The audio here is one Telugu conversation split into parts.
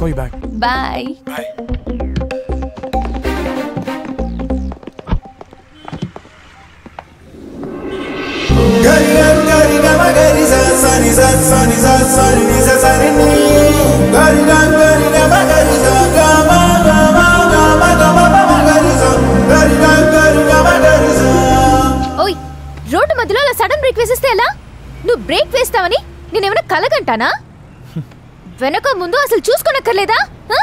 call you back. Bye Bye. ఓయ్ రోడ్డు మధ్యలో అలా సడన్ బ్రేక్ వేసేస్తే ఎలా నువ్వు బ్రేక్ వేస్తావని నేనేమైనా కలగంటానా వెనక ముందు అసలు చూసుకోనక్కర్లేదా ఆ?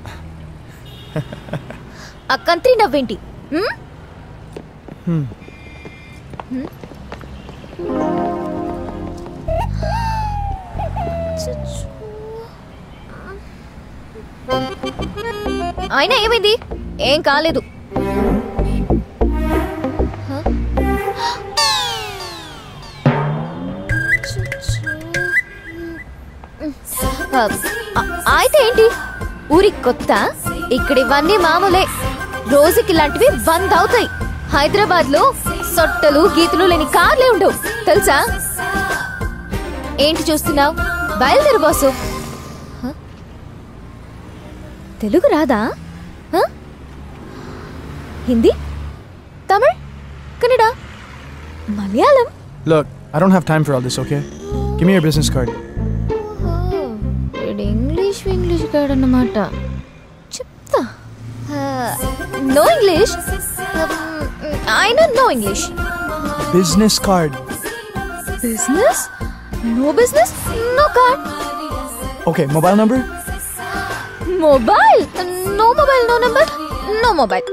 ఆ కంత్రి నవ్వేంటి ఉమ్? ఉమ్? చచ్చు. అయినా ఏమైంది ఏం కాలేదు ఆ, ఆ, అయితే ఏంటి ఊరికి కొత్త ఇక్కడ ఇవన్నీ మామూలే రోజుకి ఇలాంటివి వంద అవుతాయి హైదరాబాద్ లో సొట్టలు గీతలు లేని కార్లే ఉండవు తెలుసా ఏంటి చూస్తున్నావు బయలుదేరు బాసు హ? తెలుగు రాదా హ? Hindi Tamil Kannada Malayalam Look, I don't have time for all this, okay? Give me your business card. వీడు ఇంగ్లీష్ ఇంగ్లీష్ కాడు అన్నమాట చెప్తా no English I no no English Business card. Business no business no card Okay, mobile number? Mobile no mobile no number no mobile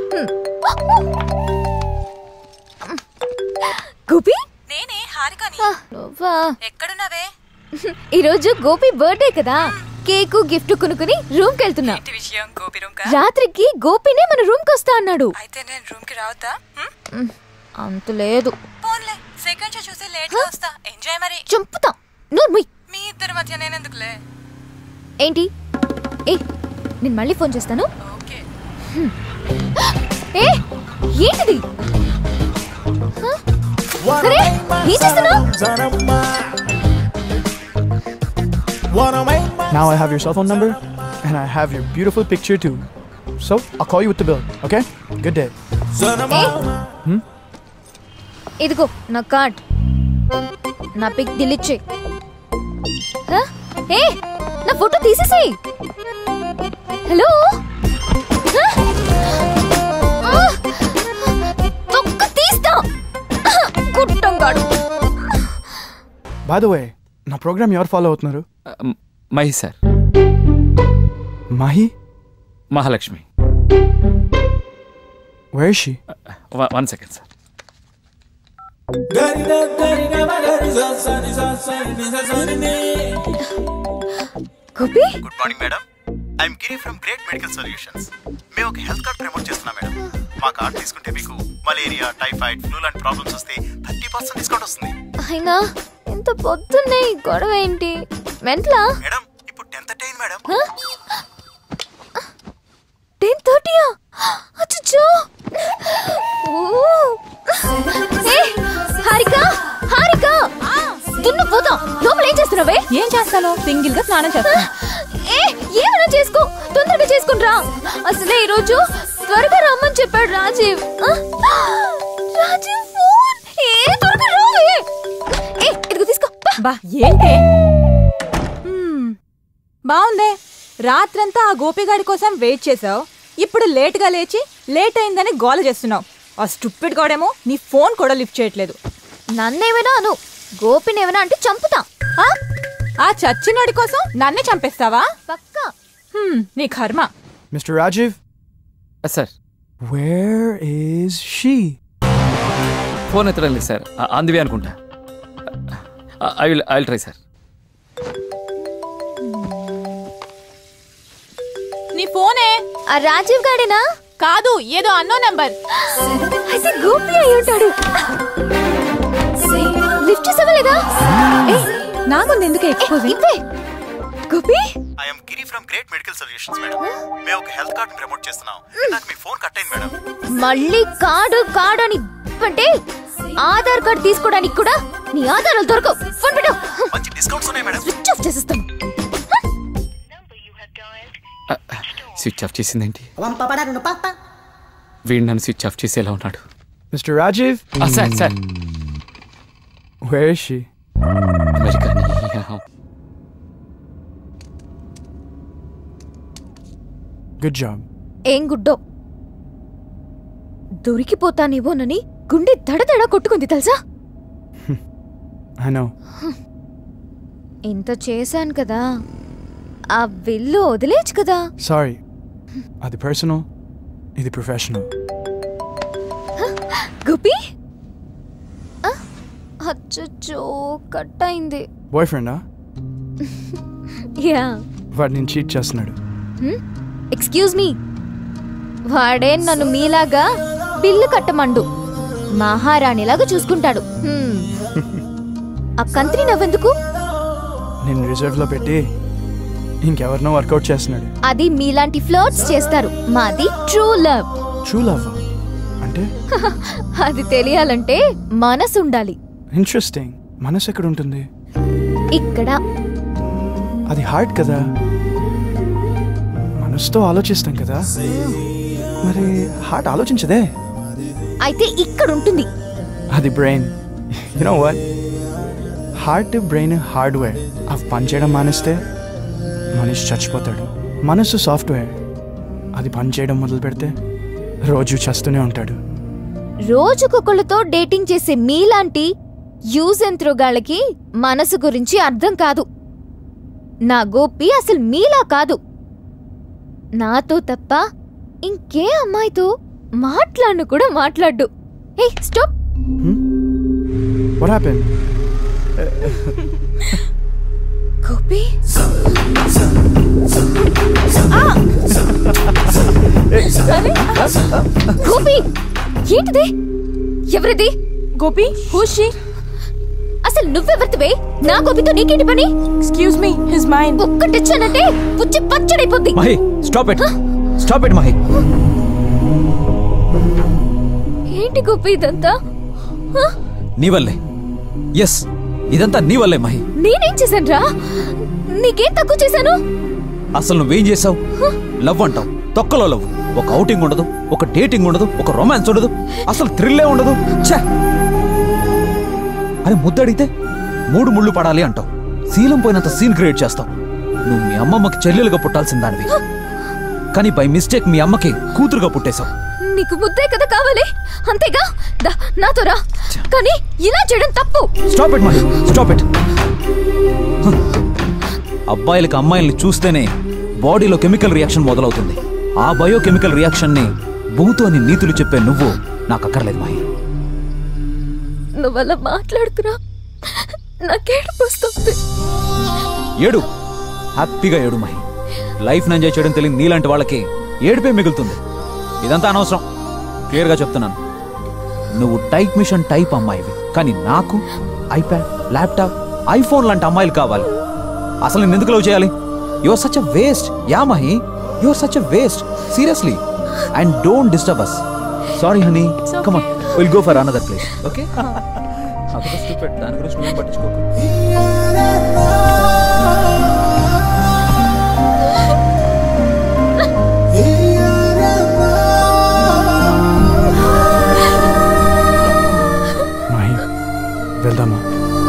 Gopi నేనే హారికని ఆ, నువ్వా ఎక్కడున్నావే ఈరోజు గోపి బర్త్డే కదా కేకు గిఫ్ట్ కొనుక్కుని రూమ్ కి వెళ్తున్నా ఏంటి విషయం గోపి రూమ్ కా రాత్రికి గోపినే మన రూమ్ కి వస్తా అన్నాడు అయితే నేను రూమ్ కి రావద్దా హ్మ్? మ్, అంత లేదు పోన్లే సెకండ్ షో చూసి లేట్ గా వస్తా ఎంజాయ్ మరి చంపుతా నువ్వు ముయ్ మీ ఇద్దరి మధ్య నేనెందుకులే ఏంటి ఏ నేను మళ్ళీ ఫోన్ చేస్తాను ఓకే ఏ ఏంటిది హ? అరే ఏం చేస్తున్నావు Now I have your cell phone number, and I have your beautiful picture too. So, I'll call you with the bill, okay? Good day. ఏ ఇదిగో నా కార్డ్ నా పిక్ డిలీట్ చేయి హ? ఏ నా ఫోటో తీసేసేయ్ హలో హ? ఆ! తొక్క తీస్తా గుట్టంగాడు By the way, నా ప్రోగ్రామ్ ఎవరు ఫాలో అవుతున్నారు Mahi sir Mahi Mahalakshmi where she one second sir Gopi good morning madam I'm Giri from Great Medical Solutions మేము ఒక హెల్త్ కార్డ్ ప్రమోట్ చేస్తున్నాం మేడం మా కార్డ్ తీసుకుంటే మీకు మలేరియా టైఫాయిడ్ ఫ్లూ లాంటి ప్రాబ్లమ్స్ వస్తే థర్టీ పర్సెంట్ డిస్కౌంట్ వస్తుంది అయినా ఇంత పొద్దున్నే ఈ గొడవ ఏంటి మెంట్లా మేడం ఇప్పుడు టెన్త్ అయింది మేడం టెన్ థర్టీయా అచ్చో హారిక హారిక దున్ను పోతాం లోపల ఏం చేస్తున్నావే ఏం చేస్తాను సింగిల్ గా స్నానం చేస్తాను ఏ ఏమైనా చేసుకో తొందరగా చేసుకుని రా అసలే ఈరోజు త్వరగా రమ్మని చెప్పాడు రాజీవ్ ఆ, రాజీవ్ ఫోన్ ఏ త్వరగా రా ఏ. ఏ ఇదిగో తీసుకో పా. బా ఏంటి హ్మ్, బాగుందే రాత్రంతా ఆ గోపిగాడి కోసం వెయిట్ చేసావు ఇప్పుడు లేట్గా లేచి లేట్ అయిందని గోల చేస్తున్నావు ఆ స్టూపిడ్ గాడేమో నీ ఫోన్ కూడా లిఫ్ట్ చేయట్లేదు నన్నేమైనా అను గోపినేమైనా అంటే చంపుతా ఆ? ఆ చచ్చినోడి కోసం నన్నే చంపేస్తావా పక్కా హ్మ్, నీ కర్మ Mr. Rajiv, sir where is she? Phone ఎత్తడం లేదు సార్ అందువే అనుకుంటా I will I will try sir నీ ఫోనే ఆ రాజీవ్ గాడేనా కాదు ఏదో అన్నో నెంబర్ అయితే గోపి అయి ఉంటాడు లిఫ్ట్ చేసావా లేదా నా ముందు ఎందుకు ఎక్స్పోజ్ ఇవ్వే Gopi I'm Giri from Great Medical Solutions madam మేము ఒక హెల్త్ కార్డ్ ప్రమోట్ చేస్తున్నాం నాకు మీ ఫోన్ కట్ అయింది మేడం మళ్ళీ కార్డు కార్డు అని అంటే ఆధార్ కార్డు తీసుకోవడానికి కూడా నీ ఆధారాలు దొరకవు ఫోన్ పెట్టు మంచి డిస్కౌంట్స్ ఉన్నాయి మేడం స్విచ్ ఆఫ్ చేసేస్తాను number you have dialed switch off చేసిందేంటి వీడు నన్ను స్విచ్ ఆఫ్ చేసేలా ఉన్నాడు Mr. Rajiv, ఆ, sir sir where is she? America Good job. ఏం గుడ్డో దొరికిపోతానేమోనని గుండె దడదడ కొట్టుకుంది తెలుసా I know. ఇంత చేశాను కదా ఆ విల్లు వదిలేచ్చు కదా Sorry. అది personal, ఇది professional. గుపి ఆ, అచ్చచ్చో కట్ అయింది Boyfriend, huh? యా వాడు నేను చీట్ చేస్తున్నాడు ఎక్స్క్యూజ్ మీ వాడే నన్ను మీలాగా బిల్లు కట్టమండు మహారాణిలాగా చూసుకుంటాడు హ్మ్. ఆ కంత్రి నవ్వెందుకు నేను రిజర్వ్లో పెట్టి ఇంకెవరినో వర్కౌట్ చేస్తున్నాడు అది మీలాంటి ఫ్లోట్స్ చేస్తారు మాది ట్రూ లవ్ ట్రూ లవ్ అంటే అది తెలియాలంటే మనసు ఉండాలి ఇంట్రెస్టింగ్ మనసు ఎక్కడ ఉంటుంది ఇక్కడ అది హార్ట్ కదా మనసుతో ఆలోచిస్తాం కదా మరి హార్ట్ ఆలోచించదే అయితే ఇక్కడ ఉంటుంది అది brain you know what heart brain hardware అవి పనిచేయడం మానేస్తే మనిషి చచ్చిపోతాడు మనసు సాఫ్ట్వేర్ అది పనిచేయడం మొదలు పెడితే రోజు చస్తూనే ఉంటాడు రోజుకొకళ్ళతో డేటింగ్ చేసే మీలాంటి యూజ్ యంత్రోగాళ్ళకి మనసు గురించి అర్థం కాదు నా గోపి అసలు మీలా కాదు నాతో తప్ప ఇంకే అమ్మాయితో మాట్లాడను కూడా మాట్లాడ్డు hey stop what happen Gopi Gopi ఏంటిది ఎవరిది గోపి హూషి అసలు నువ్వెవరితివే నా గోపితో నీకేంటి పని ఎక్స్క్యూజ్ మీ హిస్ మైండ్ ఒక్కటిచ్చానంటే పుచ్చి పచ్చడైపోద్ది Mahi stop it stop it Mahi ఏంటి గోపి ఇదంతా హ? నీ వల్లే ఎస్ ఇదంతా నీ వల్లే మహి నేనేం చేశానురా నీకేం తక్కువ చేశాను అసలు నువ్వేం చేసావు లవ్ అంటావు తొక్కలో లవ్ ఒక అవుటింగ్ ఉండదు ఒక డేటింగ్ ఉండదు ఒక రొమాన్స్ ఉండదు అసలు థ్రిల్లే ఉండదు ఛే అని ముద్దడిగితే మూడు ముళ్ళు పడాలి అంటావు శీలం పోయినంత సీన్ క్రియేట్ చేస్తావు నువ్వు మీ అమ్మమ్మకి చెల్లెలుగా పుట్టాల్సిన దానివి కానీ బై మిస్టేక్ మీ అమ్మకి కూతురుగా పుట్టేశావు నీకు ముద్దే కదా కావాలి అంతేగా దా నాతో రా కానీ ఇలా చేయడం తప్పు stop it Mahi stop it అబ్బాయిలకి అమ్మాయిల్ని చూస్తేనే బాడీలో కెమికల్ రియాక్షన్ మొదలవుతుంది ఆ బయోకెమికల్ రియాక్షన్ని బూతు అని నీతులు చెప్పే నువ్వు నాకు అక్కర్లేదు మాయి నువ్వు అలా మాట్లాడుకురా నాకేడుపు వస్తుంది ఏడు హ్యాపీగా ఏడు మహి లైఫ్ ఎంజాయ్ చేయడం తెలియని నీలాంటి వాళ్ళకి ఏడుపే మిగులుతుంది ఇదంతా అనవసరం క్లియర్గా చెప్తున్నాను నువ్వు టైప్ మిషన్ టైప్ అమ్మాయివి కానీ నాకు ఐప్యాడ్ ల్యాప్టాప్ ఐఫోన్ లాంటి అమ్మాయిలు కావాలి అసలు నేను ఎందుకు లవ్ చేయాలి your such a waste yeah Mahi your such a waste seriously and don't disturb us sorry honey come on will go for another place okay దాని గురించి నువ్వేం పట్టించుకోకు మాహి వెళ్దామా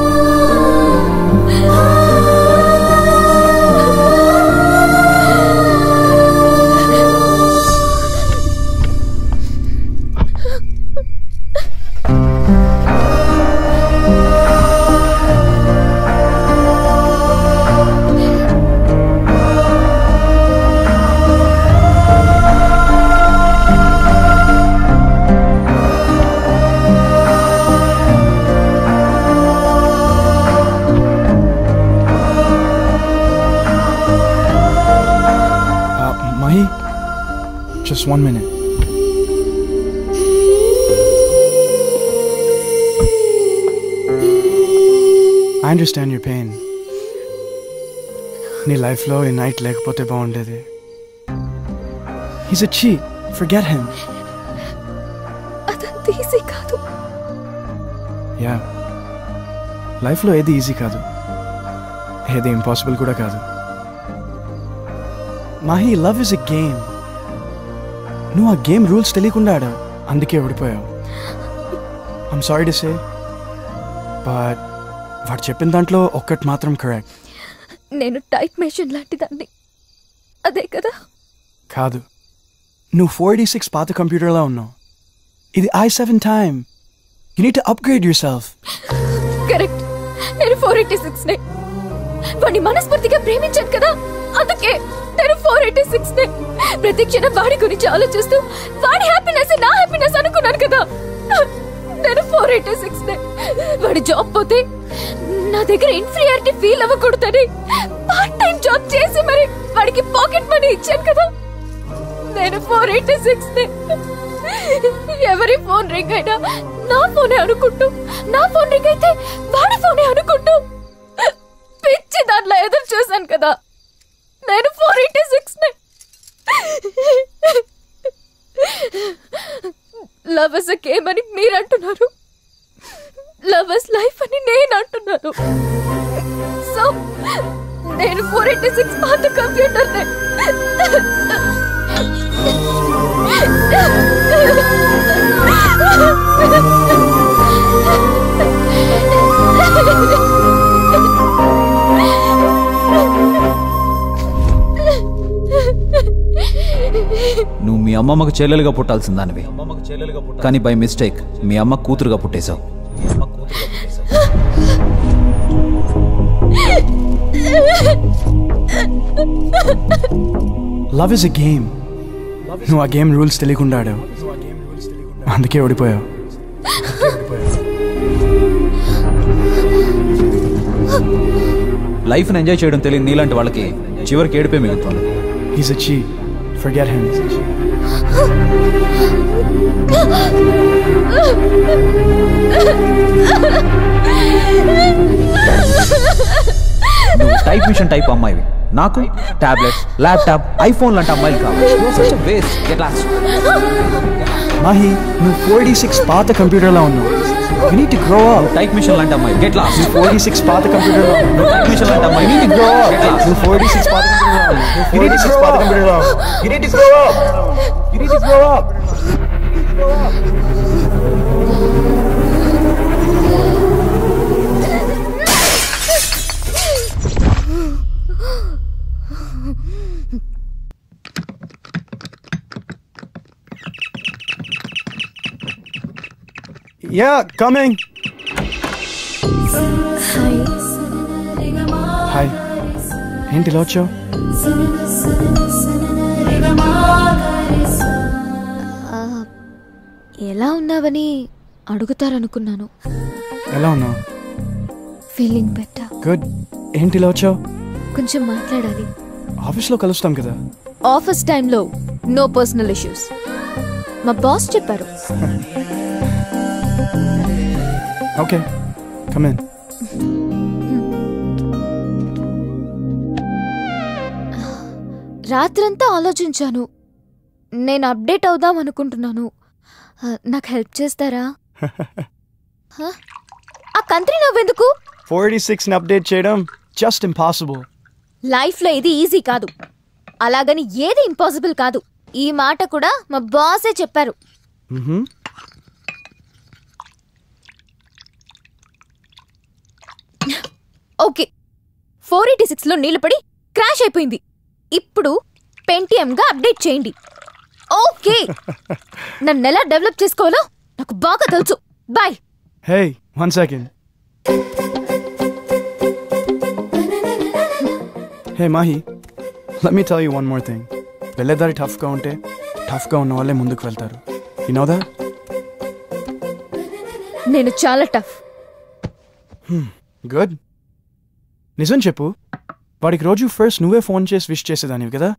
Uh, Mahi, just one minute. I understand your pain. నీ లైఫ్లో ఈ నైట్ లేకపోతే బాగుండేది హీస్ అ చీ ఫర్గెట్ హిమ్ అదంత ఈజీ కాదు యా లైఫ్లో ఏది ఈజీ కాదు ఏది ఇంపాసిబుల్ కూడా కాదు Mahi love is a game నువ్వు ఆ గేమ్ రూల్స్ తెలియకుండా ఆడావు అందుకే ఓడిపోయావు I'm sorry to say but వాడు చెప్పిన దాంట్లో ఒక్కటి మాత్రం కరెక్ట్ నేను టైప్ మెషిన్ లాంటి దాన్ని అదే కదా కాదు నువ్వు ఫోర్ డి సిక్స్ పాత కంప్యూటర్లో ఉన్నావు ఇది I seven time you need upgrade yourself correct నేను ఫోర్ ఎయిటీ సిక్స్ నే వాడిని మనస్ఫూర్తిగా ప్రేమించాను కదా అందుకే నేను ఫోర్ ఎయిటీ సిక్స్ నే ప్రతి క్షణం వాడి గురించి ఆలోచిస్తూ వాడి హ్యాపీనెస్ నా హ్యాపీనెస్ అనుకున్నాను కదా నేను ఫోర్ ఎయిటీ సిక్స్ నే వాడి జాబ్ పోతే నా దగ్గర ఇన్ఫీరియారిటీ ఫీల్ అవ్వకూడదని పార్ట్ టైం జాబ్ చేసి మరి వాడికి పాకెట్ మనీ ఇచ్చాను కదా నేను ఫోర్ ఎయిటీ సిక్స్ ఎవరి ఫోన్ రింగ్ అయినా నా ఫోనే అనుకుంటూ నా ఫోన్ రింగ్ అయితే వాడి ఫోనే అనుకుంటూ పిచ్చి దాంట్లో ఎదురు చూశాను కదా నేను four eighty six love is game అని మీరు అంటున్నారు లవ్ ఇస్ లైఫ్ అని నేను అంటున్నాను సో నేను ఫోర్ ఎయిటీ సిక్స్ పాత కంప్యూటర్ నువ్వు మీ అమ్మమ్మకు చెల్లెలుగా పుట్టాల్సిందానివి కానీ బై మిస్టేక్ మీ అమ్మ కూతురుగా పుట్టేశావు లవ్ ఇస్ ఎ గేమ్ నువ్వు ఆ గేమ్ రూల్స్ తెలియకుండా ఆడావు అందుకే ఓడిపోయావు లైఫ్ని ఎంజాయ్ చేయడం తెలియని నీలాంటి వాళ్ళకి చివరికి ఏడిపే మిగులుతుంది He's a cheat. Forget him. నువ్వు టైప్ మిషన్ టైప్ అమ్మాయివి నాకు టాబ్లెట్స్ ల్యాప్టాప్ ఐఫోన్ లాంటి అమ్మాయిలు కావాలి వేస్ట్ గెట్ లాస్ట్ Mahi, నువ్వు ఫోర్ డి సిక్స్ పాత కంప్యూటర్లో ఉన్నావు you need to grow up type machine లాంటి అమ్మాయి get lost four D six పాత కంప్యూటర్లో ఉన్నావు టైప్ మిషన్ లాంటి అమ్మాయి You need to grow up. Get lost. నువ్వు ఫోర్ డి సిక్స్ పాత కంప్యూటర్లో ఉన్నావు You need to grow up. You need to grow up. You need to grow up. Yeah, coming. Hi ఏంటి ఇలా వచ్చావు ఎలా ఉన్నావని అడుగుతారనుకున్నాను ఎలా ఉన్నావు ఫీలింగ్ బెటర్ గుడ్ ఏంటి ఇలా వచ్చావు కొంచెం మాట్లాడాలి ఆఫీస్లో కలుస్తాం కదా ఆఫీస్ టైంలో నో పర్సనల్ ఇష్యూస్ మా బాస్ చెప్పారు ఓకే కమెన్ రాత్రంతా ఆలోచించాను నేను అప్డేట్ అవుదాం అనుకుంటున్నాను ఆ, నాకు హెల్ప్ చేస్తారా హ? ఆ కంట్రీ నవ్వెందుకు ఫోర్టీ సిక్స్ని అప్డేట్ చేయడం జస్ట్ ఇంపాసిబుల్ లైఫ్లో ఇది ఈజీ కాదు అలాగని ఏది ఇంపాసిబుల్ కాదు ఈ మాట కూడా మా బాసే చెప్పారు ఓకే ఫోర్ ఎయిటీ సిక్స్లో నీళ్లు పడి క్రాష్ అయిపోయింది ఇప్పుడు పెంటిఎంగా అప్డేట్ చేయండి ఓకే నన్ను ఎలా డెవలప్ చేసుకోవాలో నాకు బాగా తెలుసు bye hey one second hey Mahi let me tell you one more thing వెళ్ళేదారి టఫ్గా ఉంటే టఫ్గా ఉన్న వాళ్ళే ముందుకు వెళ్తారు యు నో దా నేను చాలా టఫ్ గుడ్ నిజం చెప్పు వాడికి రోజు ఫస్ట్ నువ్వే ఫోన్ చేసి విష్ చేసేదానివి కదా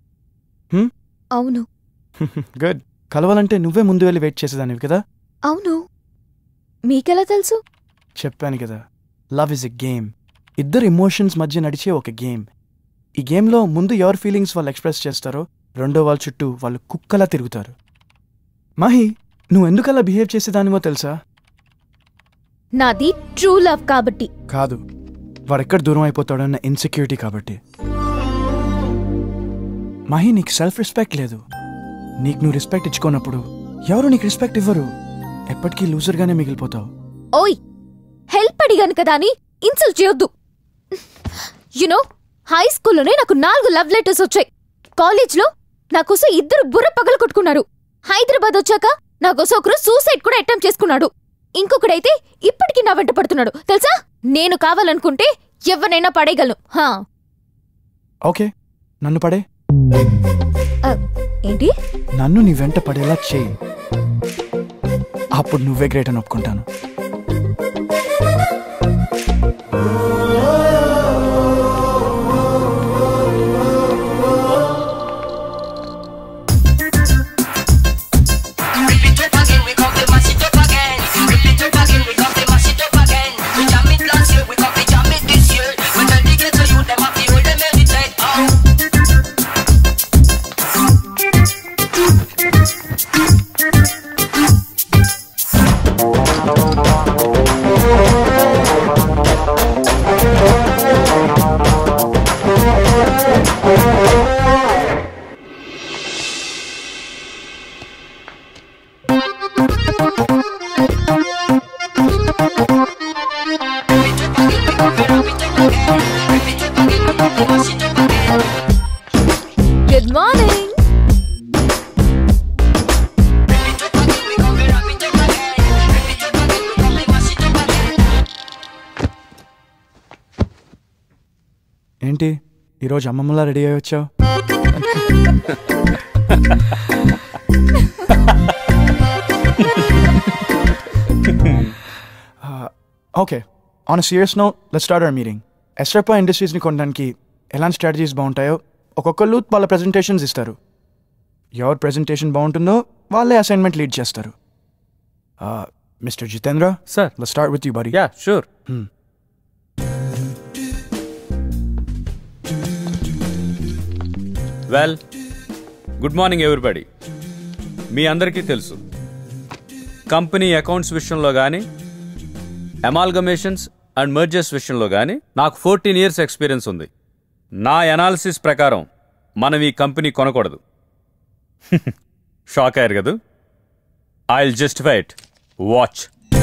అవును గుడ్ కలవాలంటే నువ్వే ముందు వెళ్ళి వెయిట్ చేసేదానివి కదా అవును మీకెలా తెలుసు చెప్పాను కదా లవ్ ఇస్ ఎ గేమ్ ఇద్దరు ఎమోషన్స్ మధ్య నడిచే ఒక గేమ్ ఈ గేమ్లో ముందు ఎవరి ఫీలింగ్స్ వాళ్ళు ఎక్స్ప్రెస్ చేస్తారో రెండో వాళ్ళ చుట్టూ వాళ్ళు కుక్కలా తిరుగుతారు మాహి నువ్వు ఎందుకలా బిహేవ్ చేసేదానివో తెలుసా నాది ట్రూ లవ్ కాబట్టి కాదు వాడెక్కడ దూరం అయిపోతాడన్న ఇన్సెక్యూరిటీ కాబట్టి మాహి నీకు సెల్ఫ్ రెస్పెక్ట్ లేదు నీకు నువ్వు రెస్పెక్ట్ ఇచ్చుకోనప్పుడు ఎవరు నీకు రెస్పెక్ట్ ఇవ్వరు ఎప్పటికీ లూజర్గానే మిగిలిపోతావు ఓయ్ హెల్ప్ అడిగాను కదా అని ఇన్సల్ట్ చేయొద్దు యునో హై స్కూల్లోనే నాకు నాలుగు లవ్ లెటర్స్ వచ్చాయి కాలేజ్లో నా కోసం ఇద్దరు బుర్ర పగలు కొట్టుకున్నారు హైదరాబాద్ వచ్చాక నా కోసం ఒకరు సూసైడ్ కూడా అటెంప్ట్ చేసుకున్నాడు ఇంకొకడైతే ఇప్పటికీ నా వెంట పడుతున్నాడు తెలుసా నేను కావాలనుకుంటే ఎవరినైనా పడేయగలను హా ఓకే నన్ను పడే ఆ, ఏంటి నన్ను నీ వెంట పడేలా చేయి అప్పుడు నువ్వే గ్రేట్ అని ఒప్పుకుంటాను Repeat it again, we come to mash it up again. Repeat it again, we come to mash it up again. We jam it last year, we come to jam it this year. We tell the ghetto youth them have to hold them meditate. Oh. Repeat it again, we come to rap it up again. Repeat it again, we come to mash it up again. Good morning Repeat it again, we come to rap it up again. Repeat it again, we come to mash it up again. ఏంటి ఈరోజు అమ్మమ్మలా రెడీ అయ్యి వచ్చావు okay on serious no let start our meeting ఎస్ట్రపా ఇండస్ట్రీస్ని కొనడానికి ఎలాంటి స్ట్రాటజీస్ బాగుంటాయో ఒక్కొక్కళ్ళు వాళ్ళ ప్రెజెంటేషన్స్ ఇస్తారు ఎవరి ప్రెజెంటేషన్ బాగుంటుందో వాళ్ళే అసైన్మెంట్ లీడ్ చేస్తారు mister Jitendra sir let start with you బరీ yeah sure well good morning everybody మీ అందరికీ తెలుసు కంపెనీ అకౌంట్స్ విషయంలో కానీ అమాల్గమేషన్స్ అండ్ మర్జర్స్ విషయంలో కానీ నాకు ఫోర్టీన్ ఇయర్స్ ఎక్స్పీరియన్స్ ఉంది నా ఎనాలిసిస్ ప్రకారం మనం ఈ కంపెనీ కొనకూడదు షాక్ అయ్యారు కదా I will justify it watch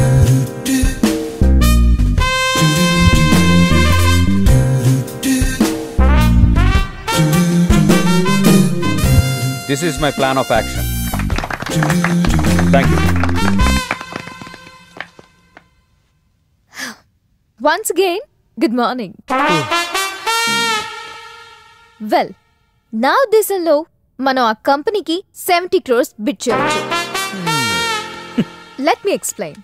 this is my plan of action thank you once again good morning well నా ఉద్దేశంలో మనం ఆ కంపెనీకి సెవెంటీ క్రోర్స్ బిడ్ చేయొచ్చు let me explain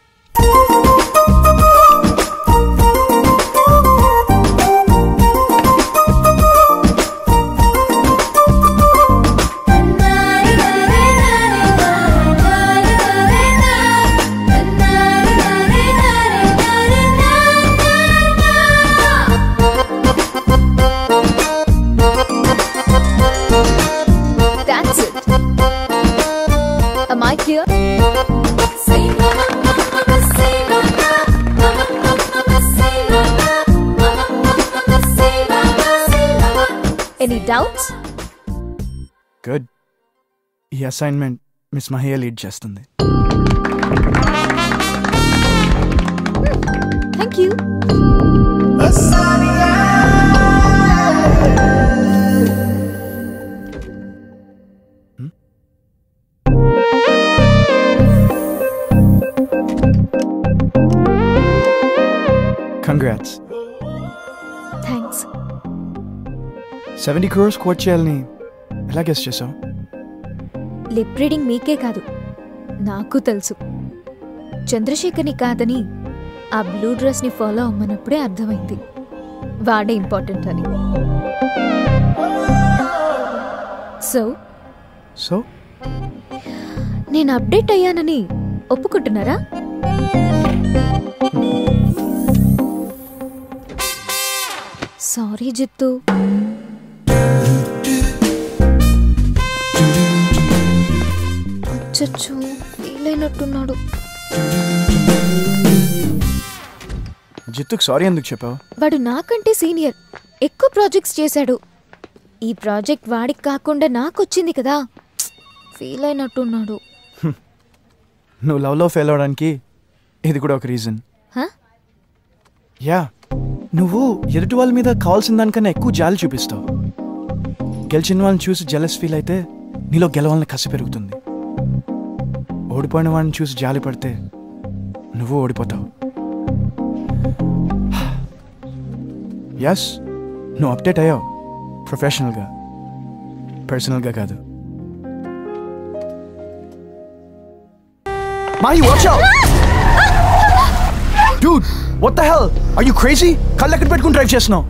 That's it. Am I clear? Any doubts? Good ఈ అసైన్మెంట్ మిస్ మహియ లీడ్ చేస్తుంది Thank you. Congrats Thanks. Seventy crores quote చేయాలని ఎలా గెస్ట్ చేసావు లిప్ రీడింగ్ మీకే కాదు నాకు తెలుసు చంద్రశేఖర్ని కాదని ఆ బ్లూ డ్రెస్ని ఫాలో అమ్మనప్పుడే అర్థమైంది వాడే ఇంపార్టెంట్ అని సో సో నేను అప్డేట్ అయ్యానని ఒప్పుకుంటున్నారా సారీ జిత్తు అచ్చచ్చు ఫీల్ అయినట్టున్నాడు జిత్తుకు సారీ ఎందుకు చెప్పావు వాడు నాకంటే సీనియర్ ఎక్కువ ప్రాజెక్ట్స్ చేశాడు ఈ ప్రాజెక్ట్ వాడికి కాకుండా నాకొచ్చింది కదా ఫీల్ అయినట్టున్నాడు నువ్వు లవ్లో ఫెయిల్ అవడానికి ఇది కూడా ఒక రీజన్ హ? యా నువ్వు ఎదుటి వాళ్ళ మీద కావాల్సిన దానికన్నా ఎక్కువ జాలి చూపిస్తావు గెలిచిన వాళ్ళని చూసి జలస్ ఫీల్ అయితే నీలో గెలవాలని కసి పెరుగుతుంది ఓడిపోయిన వాడిని చూసి జాలి పడితే నువ్వు ఓడిపోతావు ఎస్ నువ్వు అప్డేట్ అయ్యావు ప్రొఫెషనల్గా పర్సనల్గా కాదు Mahi, watch out! Dude, what the hell? Are you crazy? కళ్ళు ఎక్కడ పెట్టుకుని డ్రైవ్ చేస్తున్నావు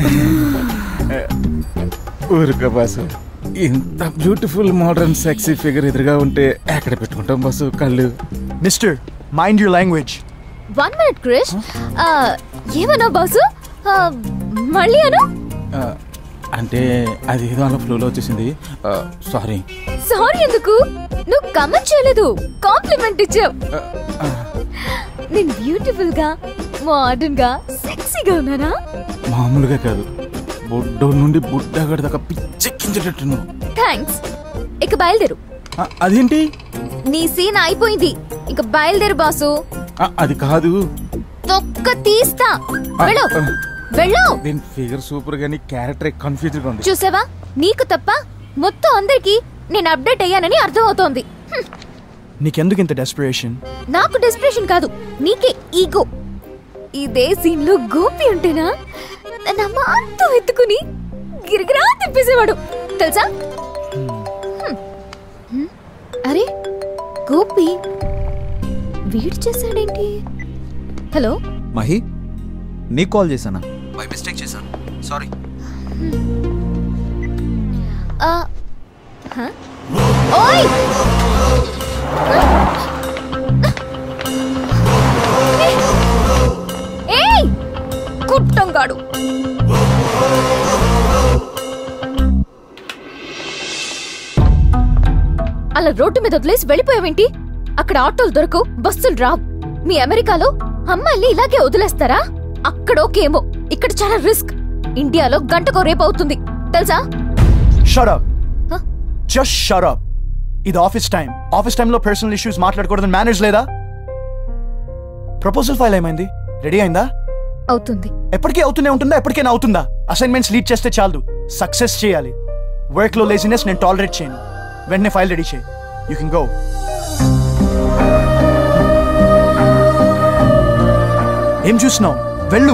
ఊరుకో బాసు ఇంత బ్యూటిఫుల్ మోడర్న్ సెక్సీ ఫిగర్ ఎదురుగా ఉంటే ఎక్కడ పెట్టుకుంటాం బాసు కళ్ళు mister mind your language one minute Krish ఆ, ఏమన్నా బాసు ఆ, మళ్ళీ అను ఆ, అంటే అది ఏదో అలా ఫ్లోలో వచ్చేసింది సారీ సారీ ఎందుకు నువ్వు కమెంట్ చేయలేదు కాంప్లిమెంట్ ఇచ్చావు నేను బ్యూటిఫుల్ గా మోడర్న్ గా సెక్సీగా ఉన్నానా మామూలుగా కాదు బుడ్డో నుండి బుడ్డగడి దాకా పిచ్చెక్కించేటట్టున్నావు థ్యాంక్స్ ఇక బయలుదేరు ఆ, అదేంటి నీ సీన్ అయిపోయింది ఇక బయలుదేరు బాసు ఆ, అది కాదు తొక్క తీస్తా ఆ, వెళ్ళు ఆ. వెళ్ళు దీని ఫిగర్ సూపర్ గానీ క్యారెక్టర్ కన్ఫ్యూజ్ గా ఉంది చూసావా నీకు తప్ప మొత్తం అందరికి నేను అప్డేట్ అయ్యానని అర్థమవుతోంది హ్మ్. నీకెందుకు ఇంత డెస్పిరేషన్ నాకు డెస్పిరేషన్ కాదు నీకే ఈగో ఇదే సీన్ లో గోపి ఉంటేనా నన్ను అమ్మాంతో ఎత్తుకుని గిరిగిరా తిప్పేసేవాడు తెలుసా హ్మ్. హ్మ్. అరే గోపి వీడు చేశాడేంటి హలో మహి నీకు కాల్ చేశానా బై మిస్టేక్ చేశాను సారీ ఆ, హ? ఓయ్ ఏయ్ కుట్టంగాడు అలా రోడ్డు మీద వదిలేసి వెళ్ళిపోయావేంటి అక్కడ ఆటోలు దొరకవు బస్సులు రావు మీ అమెరికాలో అమ్మాయిల్ని ఇలాగే వదిలేస్తారా అక్కడ ఓకేమో ఇక్కడ చాలా రిస్క్ ఇండియాలో గంటకో రేపు అవుతుంది తెలుసా shut up Huh? Just shut up ఇది ఆఫీస్ టైం ఆఫీస్ టైంలో పర్సనల్ ఇష్యూస్ మాట్లాడకూడదని మేనేజ్ లేదా ప్రపోజల్ ఫైల్ ఏమైంది రెడీ అయిందా అవుతుంది ఎప్పటికీ అవుతూనే ఉంటుందా ఎప్పటికైనా అవుతుందా అసైన్మెంట్స్ లీడ్ చేస్తే చాలు సక్సెస్ చేయాలి వర్క్ లో లేజినెస్ నేను టాలరేట్ చేయను వెంటనే ఫైల్ రెడీ చేయి యూ కెన్ గో ఏం చూస్తున్నావు వెళ్ళు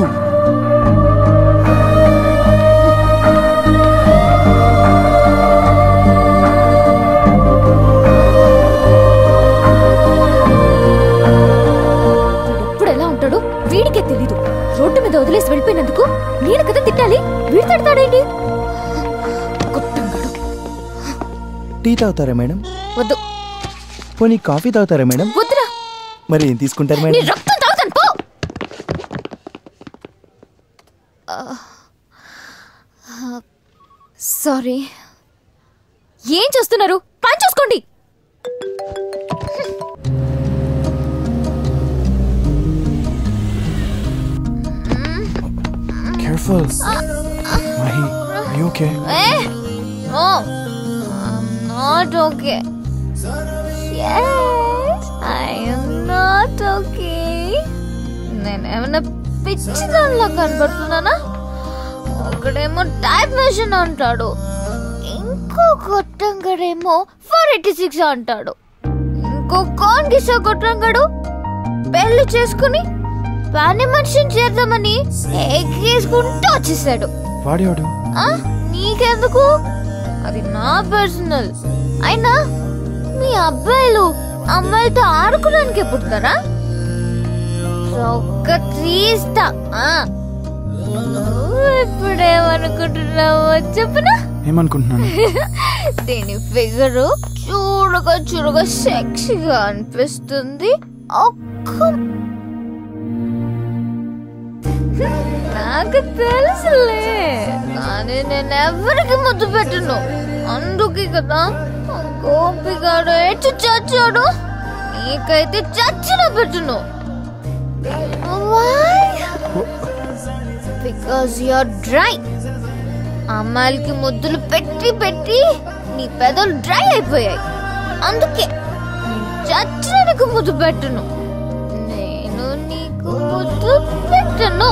ఎప్పుడు ఎలా ఉంటాడో వీడికే తెలీదు రోడ్డు మీద వదిలేసి వెళ్ళిపోయినందుకు నేను కదా తిట్టాలి వీడు తిడతాడేంటి కుట్టంగాడు. టీ తాగుతారా మేడం వద్దు పోనీ కాఫీ తాగుతారా మేడం వద్దురా మరి ఏం తీసుకుంటారు నీ మేడం రక్తం తాగుతాను పో సారీ ఏం చూస్తున్నారు పని చూసుకోండి careful Mahi you okay Eh? No. I'm not okay. Yes, I am not okay. నేనేమన్నా పిచ్చి దానిలో కనబడుతున్నానా ఒకడేమో టైప్ మెషిన్ అంటాడు ఇంకో కొట్టంగడేమో ఫోర్ ఎయిటీ సిక్స్ అంటాడు ఇంకో కాన్ గిసా కొట్టంగడు పెళ్లి చేసుకుని పని మనిషిని చేద్దామని ఎగ్గేసుకుంటూ వచ్చేసాడు వాడేవాడు ఆ? నీకెందుకు అది నా పర్సనల్ అయినా మీ అబ్బాయిలు అమ్మాయిలతో ఆడుకోవడానికి పుడతారా ఒక్క తీస్తా ఆ. నువ్వు ఇప్పుడేమనుకుంటున్నావో చెప్పునా ఏమనుకుంటున్నాను దీని ఫిగరు చూడగా చూడగా సెక్సీగా అనిపిస్తుంది ఒక్క నాకు తెలుసులే కానీ నేను ఎవరికి ముద్దు పెట్టను అందుకే కదా ఆ గోపిగాడు ఎటు చచ్చాడు నీకైతే చచ్చిన పెట్టను బికాస్ యూర్ డ్రై అమ్మాయిలకి ముద్దులు పెట్టి పెట్టి నీ పెదవులు డ్రై అయిపోయాయి అందుకే చచ్చడానికి ముద్దు పెట్టను నేను నీకు ముద్దు పెట్టను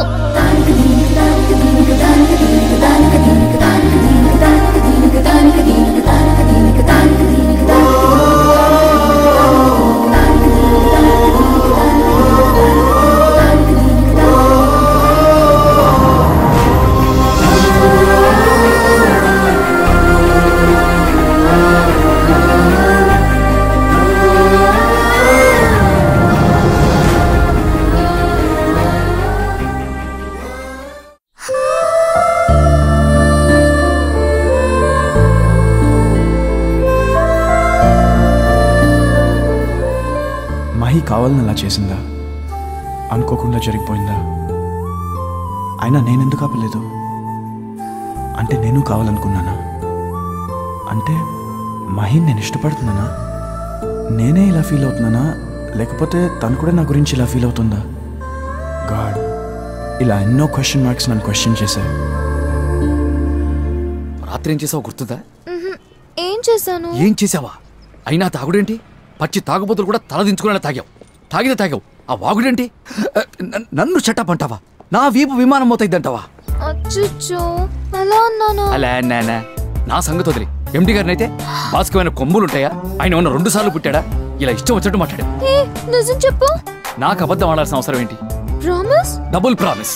మహి కావాలని అలా చేసిందా అనుకోకుండా జరిగిపోయిందా అయినా నేనెందుకు ఆపలేదు అంటే నేను కావాలనుకున్నానా అంటే మహి నేను ఇష్టపడుతున్నానా నేనే ఇలా ఫీల్ అవుతున్నానా లేకపోతే తను కూడా నా గురించి ఇలా ఫీల్ అవుతుందా గాడ్ ఇలా ఎన్నో క్వశ్చన్ మార్క్స్ నన్ను క్వశ్చన్ చేశాయి రాత్రి ఏం చేసావు గుర్తుందా మ్హూ. ఏం చేశాను ఏం చేసావా అయినా తాగుడేంటి పచ్చి తాగుబోతులు కూడా తల దించుకునేలా తాగావు తాగితే తాగావు ఆ వాగుడేంటి అ, న- నన్ను చెట్టప్ అంటావా నా వీపు విమానం మోతైద్దంటావా అచ్చుచ్చో ఎలా అన్నాను అలా నానా నా సంగతి వదిలి ఎండి గారిని అయితే బాస్కమైన కొమ్ములు ఉంటాయా ఆయన ఉన్న రెండు సార్లు పుట్టాడా ఇలా ఇష్టం వచ్చినట్టు మాట్లాడా ఏ నిజం చెప్పు నాకు అబద్ధం ఆడాల్సిన అవసరం ఏంటి ప్రామిస్ డబుల్ ప్రామిస్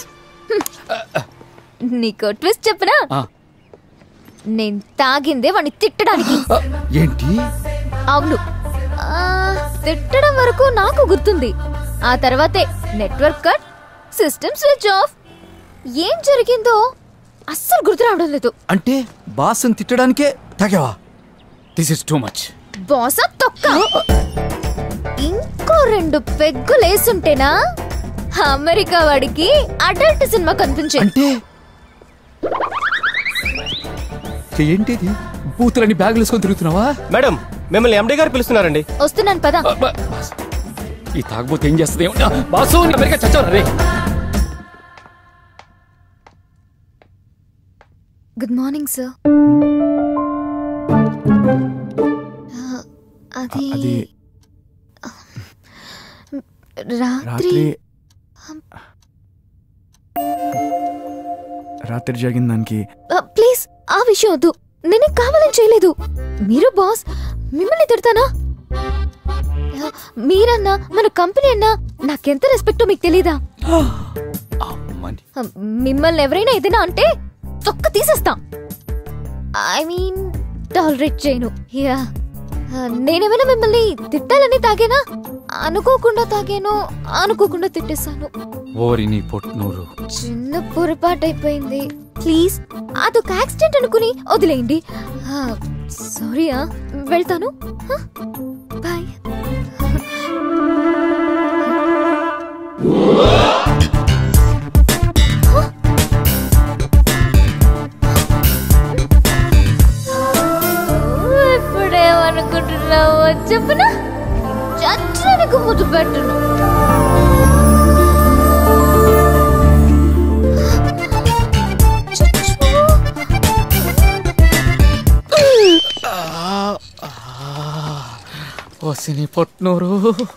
నీకు ట్విస్ట్ చెప్పనా ఆ. నేను తాగిందే వాడిని తిట్టడానికి ఏంటి అవును ఆ, తిట్టడం వరకు నాకు గుర్తుంది ఆ తర్వాతే network cut system switch off ఏం జరిగిందో అస్సలు గుర్తు రావడం లేదు అంటే బాస్ని తిట్టడానికే తాగావా దిస్ ఇస్ టూ మచ్ బాసా తొక్క ఇంకో రెండు పెగ్గులు వేసుంటేనా అమెరికా వాడికి అడల్ట్ సినిమా కనిపించే అంటే ఏంటిది బూతులని బ్యాగులు వేసుకొని తిరుగుతున్నావా మేడం మిమ్మల్ని ఎండి గారు పిలుస్తున్నారండి వస్తున్నాను పదా ఈ తాగబోతే ఏం చేస్తుంది ఏమన్నా? బాసు నీ అమెరికా చచ్చావు రే గుడ్ మార్నింగ్ సార్ అది అది రాత్రి రాత్రి రాత్రి జరిగిన దానికి ప్లీజ్ ఆ విషయం వద్దు నేనే కావాలని చేయలేదు మీరు బాస్ మిమ్మల్ని తిడతానా ఆ, మీరన్నా మన కంపెనీ అన్నా నాకెంత రెస్పెక్టో మీకు తెలీదా ఆ, మిమ్మల్ని ఎవరైనా ఏదైనా అంటే తొక్క తీసేస్తా ఐ మీన్ టాలరేట్ చేయను యా ఆ, నేనేమైనా మిమ్మల్ని తిట్టాలని తాగేనా అనుకోకుండా తాగాను అనుకోకుండా తిట్టేశాను ఓరి నీ పొట్నూరు చిన్న పొరపాటు అయిపోయింది ప్లీజ్ అదొక యాక్సిడెంట్ అనుకుని వదిలేయండి సారీయా వెళ్తాను బాయ్ ఇప్పుడేమనుకుంటున్నావు చెప్పునా చచ్చనికి ముద్దు పెట్టును ఓసి నీ పొట్నూరు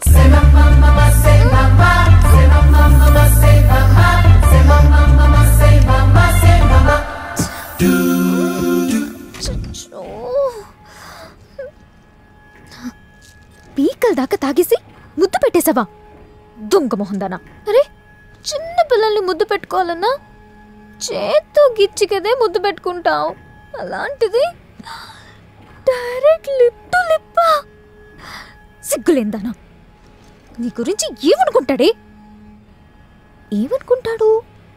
పీకల దాకా తాగేసి ముద్దు పెట్టేశావా దొంగ మొహందానా అరే చిన్న పిల్లల్ని ముద్దు పెట్టుకోవాలన్నా చేత్తో గిచ్చి కదే ముద్దు పెట్టుకుంటావు అలాంటిది డైరెక్ట్ లిప్ టు లిప్పా సిగ్గులేందానా నీ గురించి ఏమనుకుంటాడే ఏమనుకుంటాడు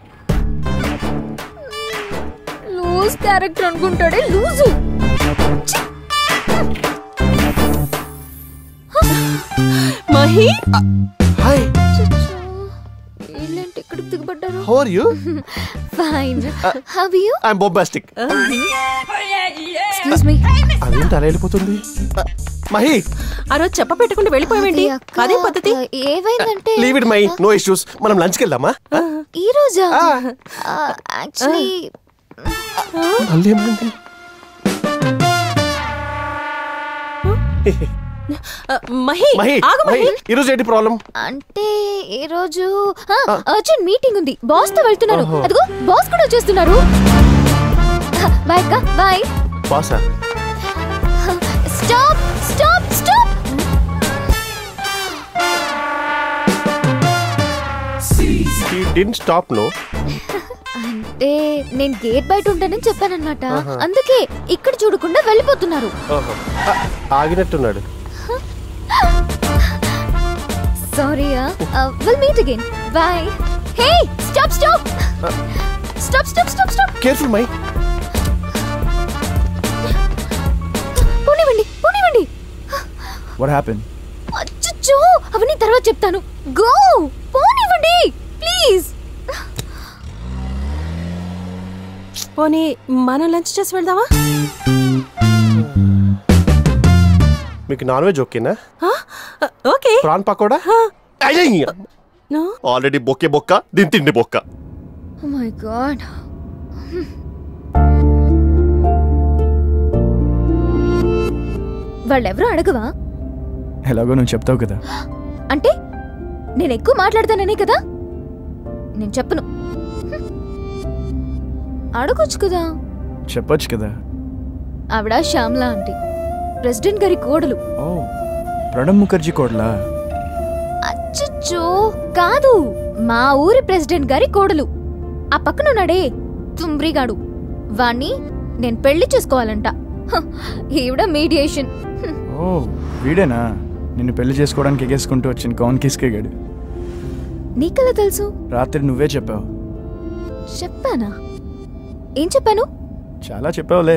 లూజ్ క్యారెక్టర్ అనుకుంటాడే లూజు మహి హాయ్ వీళ్ళేంటి ఇక్కడ దిగబడ్డారు how are you fine how you I'm bombastic excuse me అదేంటి అలా వెళ్ళిపోతుంది Uh, మహి ఆ రోజు చెప్ప పెట్టుకుంటూ వెళ్ళిపోయావేంటి అదే పద్ధతి ఏమైందంటే leave it my no issues మనం లంచ్కి వెళ్దామా ఈ రోజా యాక్చువల్లీ మళ్ళీ ఏమైంది మహి మహి ఆగు మహి మహి ఈరోజు ఏంటి ప్రాబ్లం అంటే ఈ రోజు అర్జెంట్ మీటింగ్ ఉంది బాస్ తో వెళ్తున్నాను ఓహో. అదిగో బాస్ కూడా వచ్చేస్తున్నారు బాయ్ అక్క బాయ్ బాసా stop stop stop he didn't stop no అంటే నేను గేట్ బయట ఉంటానని చెప్పానన్నమాట ఆహా. అందుకే ఇక్కడ చూడకుండా వెళ్ళిపోతున్నారు ఓహో ఆ, ఆగినట్టున్నాడు sorry will meet again bye hey stop stop stop stop stop stop careful my పోనివ్వండి పోనివ్వండి వాట్ హ్యాపెన్ అచ్చచ్చో అవన్నీ తర్వాత చెప్తాను గో పోనివ్వండి ప్లీజ్ పోనీ మనం లంచ్ చేసి వెళ్దామా మీకు నాన్ వెజ్ ఓకేనా okay prawn pakoda no already బొక్కే బొక్క దీని తిండి బొక్క మై గాడ్ వాళ్ళెవరూ అడగవా ఎలాగో నువ్వు చెప్తావు కదా అంటే నేను ఎక్కువ మాట్లాడతాననే కదా నేను చెప్పను హ్మ్. అడగొచ్చు కదా చెప్పొచ్చు కదా ఆవిడ శ్యామ్లా ఆంటీ ప్రెసిడెంట్ గారి కోడలు ఓ ప్రణబ్ ముఖర్జీ కోడలా అచ్చచ్చో కాదు మా ఊరి ప్రెసిడెంట్ గారి కోడలు ఆ పక్కన ఉన్నాడే తుంబ్రిగాడు వాణ్ణి నేను పెళ్లి చేసుకోవాలంట హ, ఈవిడ మీడియేషన్ హ్మ్. ఓ వీడేనా నిన్ను పెళ్లి చేసుకోవడానికి ఎగేసుకుంటూ వచ్చిన కౌన్ కిస్కేగాడు నీకెలా తెలుసు రాత్రి నువ్వే చెప్పావు చెప్పానా ఏం చెప్పాను చాలా చెప్పావులే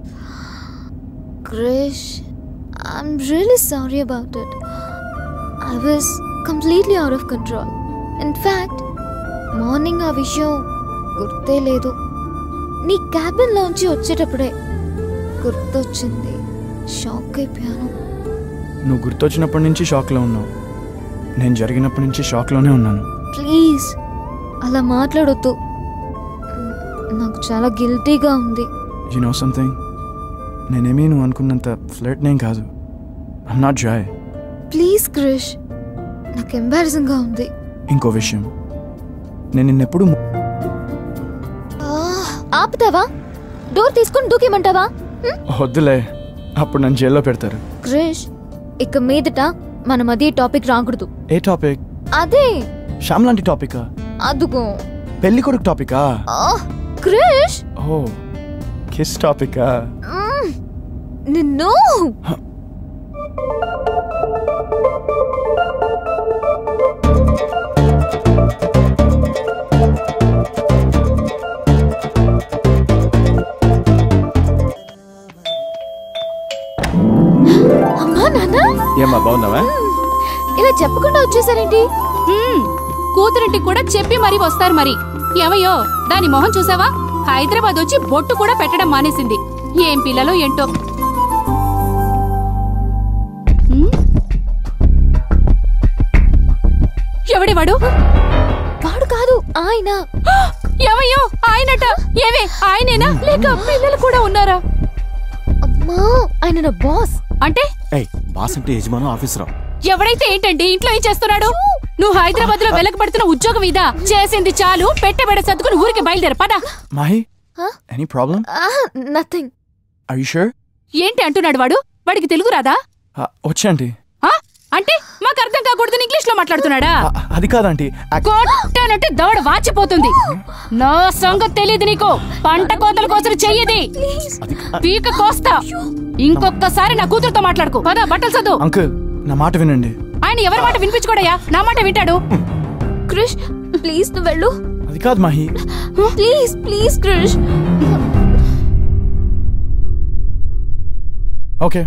Krish I'm really sorry about it I was completely out of control in fact morning ఆ విషయం గుర్తే లేదు నీ క్యాబిన్లోంచి వచ్చేటప్పుడే గుర్తొచ్చింది షాక్ అయిపోయాను నువ్వు గుర్తొచ్చినప్పటి నుంచి షాక్లో ఉన్నావు నేను జరిగినప్పటి నుంచి షాక్లోనే ఉన్నాను ప్లీజ్ అలా మాట్లాడొద్దు నాకు చాలా గిల్టీగా ఉంది యు నో సంథింగ్ నేనేమీ నువ్వు అనుకున్నంత ఫ్లర్ట్ నేం కాదు ఐమ్ నాట్ జాయ్ ప్లీజ్ క్రిష్ నాకు ఎంబారసింగ్గా ఉంది ఇంకో విషయం నేను నిన్నెప్పుడు ఆ, ఆపుతావా డోర్ తీసుకొని దూకేమంటావా హ్మ్? వద్దులే అప్పుడు నన్ను జైల్లో పెడతారు క్రిష్ ఇక మీదట మనం అదే టాపిక్ రాకూడదు ఏ టాపిక్ అదే శ్యామ్ లాంటి టాపికా అదుగో పెళ్లి కొడుకు టాపికా ఆ, క్రిష్ ఓ కిస్ టాపికా మ్మ్. నిన్ను అమ్మా నాన్న ఏమ్మా బాగున్నావా ఇలా చెప్పకుండా వచ్చేసారేంటి కూతురింటికి కూడా చెప్పి మరీ వస్తారు మరి ఏమయ్యో దాని మొహం చూసావా హైదరాబాద్ వచ్చి బొట్టు కూడా పెట్టడం మానేసింది ఏం పిల్లలో ఏంటో హ్మ్? ఎవడి వాడు వాడు కాదు ఆయన ఏమయ్యో ఆయనట ఏవే ఆయనేనా లేక పిల్లలు కూడా ఉన్నారా అమ్మా ఆయన నా బాస్ అంటే ఏయ్ బాస్ అంటే యజమాను ఆఫీసరా ఎవడైతే ఏంటండి ఇంట్లో ఏం చేస్తున్నాడు నువ్వు హైదరాబాద్ లో వెలకబడుతున్న ఉద్యోగం ఇదా చేసింది చాలు పెట్టబెడ సర్దుకుని ఊరికి బయలుదేరు పద Mahi any problem nothing I sure ఏంటి అంటున్నాడు వాడు వాడికి తెలుగు రాదా వచ్చండి ఆ? అంటే మాకు అర్థం కాకూడదని ఇంగ్లీష్ లో మాట్లాడుతున్నాడా అది కాదంటీ కొట్టానంటే దవడ వాచిపోతుంది నా సంగతి తెలియదు నీకు పంట కోతల కోసం చెయ్యది పీక కోస్తా ఇంకొకసారి నా కూతురుతో మాట్లాడుకో పద బట్టలు చదువు అంకుల్ నా మాట వినండి ఆయన ఎవరి మాట వినిపించుకోడయ్యా నా మాట వింటాడు క్రిష్ ప్లీజ్ నువ్వు వెళ్ళు అది కాదు Mahi please please Krish okay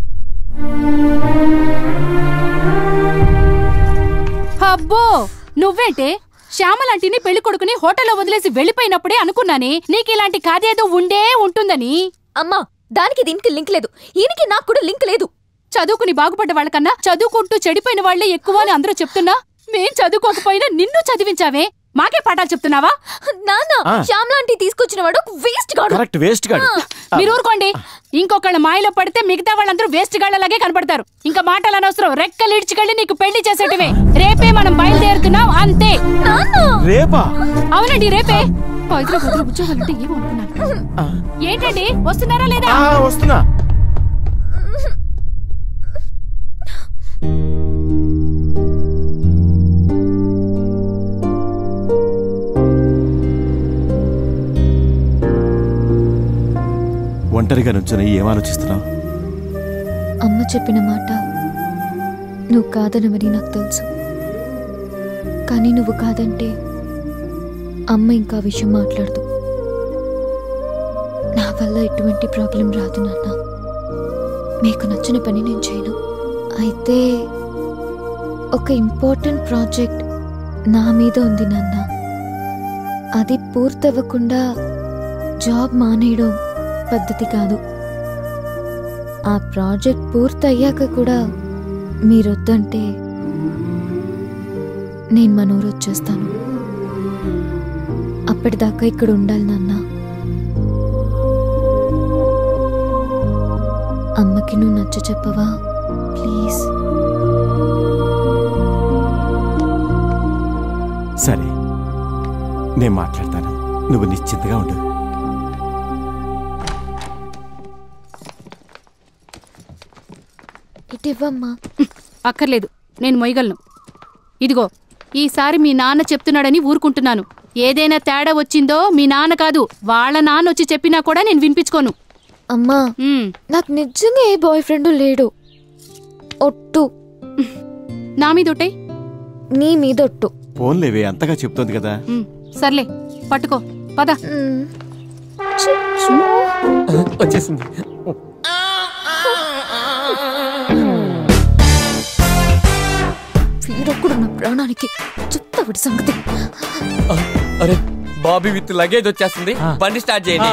అబ్బో నువ్వేంటే శ్యామలాంటిని పెళ్లి కొడుకుని హోటల్లో వదిలేసి వెళ్ళిపోయినప్పుడే అనుకున్నానే నీకు ఇలాంటి కాదేదో ఉండే ఉంటుందని అమ్మా దానికి దీనికి లింక్ లేదు ఈయనకి నాకు కూడా లింక్ లేదు చదువుకుని బాగుపడ్డ వాళ్ళకన్నా చదువుకుంటూ చెడిపోయిన వాళ్లే ఎక్కువ అని అందరూ చెప్తున్నా మేం చదువుకోకపోయినా నిన్ను చదివించావే మాకే పాఠాలు చెప్తున్నావా నాన్న ఆ. శ్యామ్ లాంటి తీసుకొచ్చిన వాడు వేస్ట్ గాడు కరెక్ట్ వేస్ట్ గాడు మీరు ఊరుకోండి ఇంకొకళ్ళ మాయలో పడితే మిగతా వాళ్ళందరూ వేస్ట్ గాళ్ళలాగే కనపడతారు ఇంకా మాటలు అనవసరం రెక్కలు ఇడ్చుకెళ్ళి నీకు పెళ్లి చేసేటవే రేపే మనం బయలుదేరుతున్నాం అంతే రేపా అవునండి రేపే పవిత్ర కుదురు ఉద్యోగాలంటే ఏమో అనుకున్నాను ఏంటండి వస్తున్నారా లేదా ఆ, వస్తున్నా ఒంటరిగా నుంచొని ఏం ఆలోచిస్తున్నావు అమ్మ చెప్పిన మాట నువ్వు కాదనమని నాకు తెలుసు కానీ నువ్వు కాదంటే అమ్మ ఇంకా ఆ విషయం మాట్లాడదు నా వల్ల ఎటువంటి ప్రాబ్లం రాదు నాన్న మీకు నచ్చిన పని నేను చేయను అయితే ఒక ఇంపార్టెంట్ ప్రాజెక్ట్ నా మీద ఉంది నాన్న అది పూర్తవ్వకుండా జాబ్ మానేయడం పద్ధతి కాదు ఆ ప్రాజెక్ట్ పూర్తయ్యాక కూడా మీరొద్దంటే నేను మన ఊరు వచ్చేస్తాను అప్పటిదాకా ఇక్కడ ఉండాలి నాన్న అమ్మకి నువ్వు నచ్చ చెప్పవా ప్లీజ్ సరే నేను మాట్లాడతాను నువ్వు నిశ్చింతగా ఉండు ఇటు ఇవ్వమ్మా అక్కర్లేదు నేను మొయ్యగలను ఇదిగో ఈసారి మీ నాన్న చెప్తున్నాడని ఊరుకుంటున్నాను ఏదైనా తేడా వచ్చిందో మీ నాన్న కాదు వాళ్ళ నాన్న వచ్చి చెప్పినా కూడా నేను వినిపించుకోను అమ్మా నాకు నిజంగా ఏ బాయ్ ఫ్రెండ్ లేడు ఒట్టు నా మీద ఒట్టే నీ మీద ఒట్టు ఫోన్లేవే అంతగా చెప్తోంది కదా సర్లే పట్టుకో పద వచ్చేసింది వీడొక్కడు నా ప్రాణానికి చెప్తా వీడి సంగతి అరే బాబీ విత్ లగేజ్ వచ్చేస్తుంది బండి స్టార్ట్ చేయండి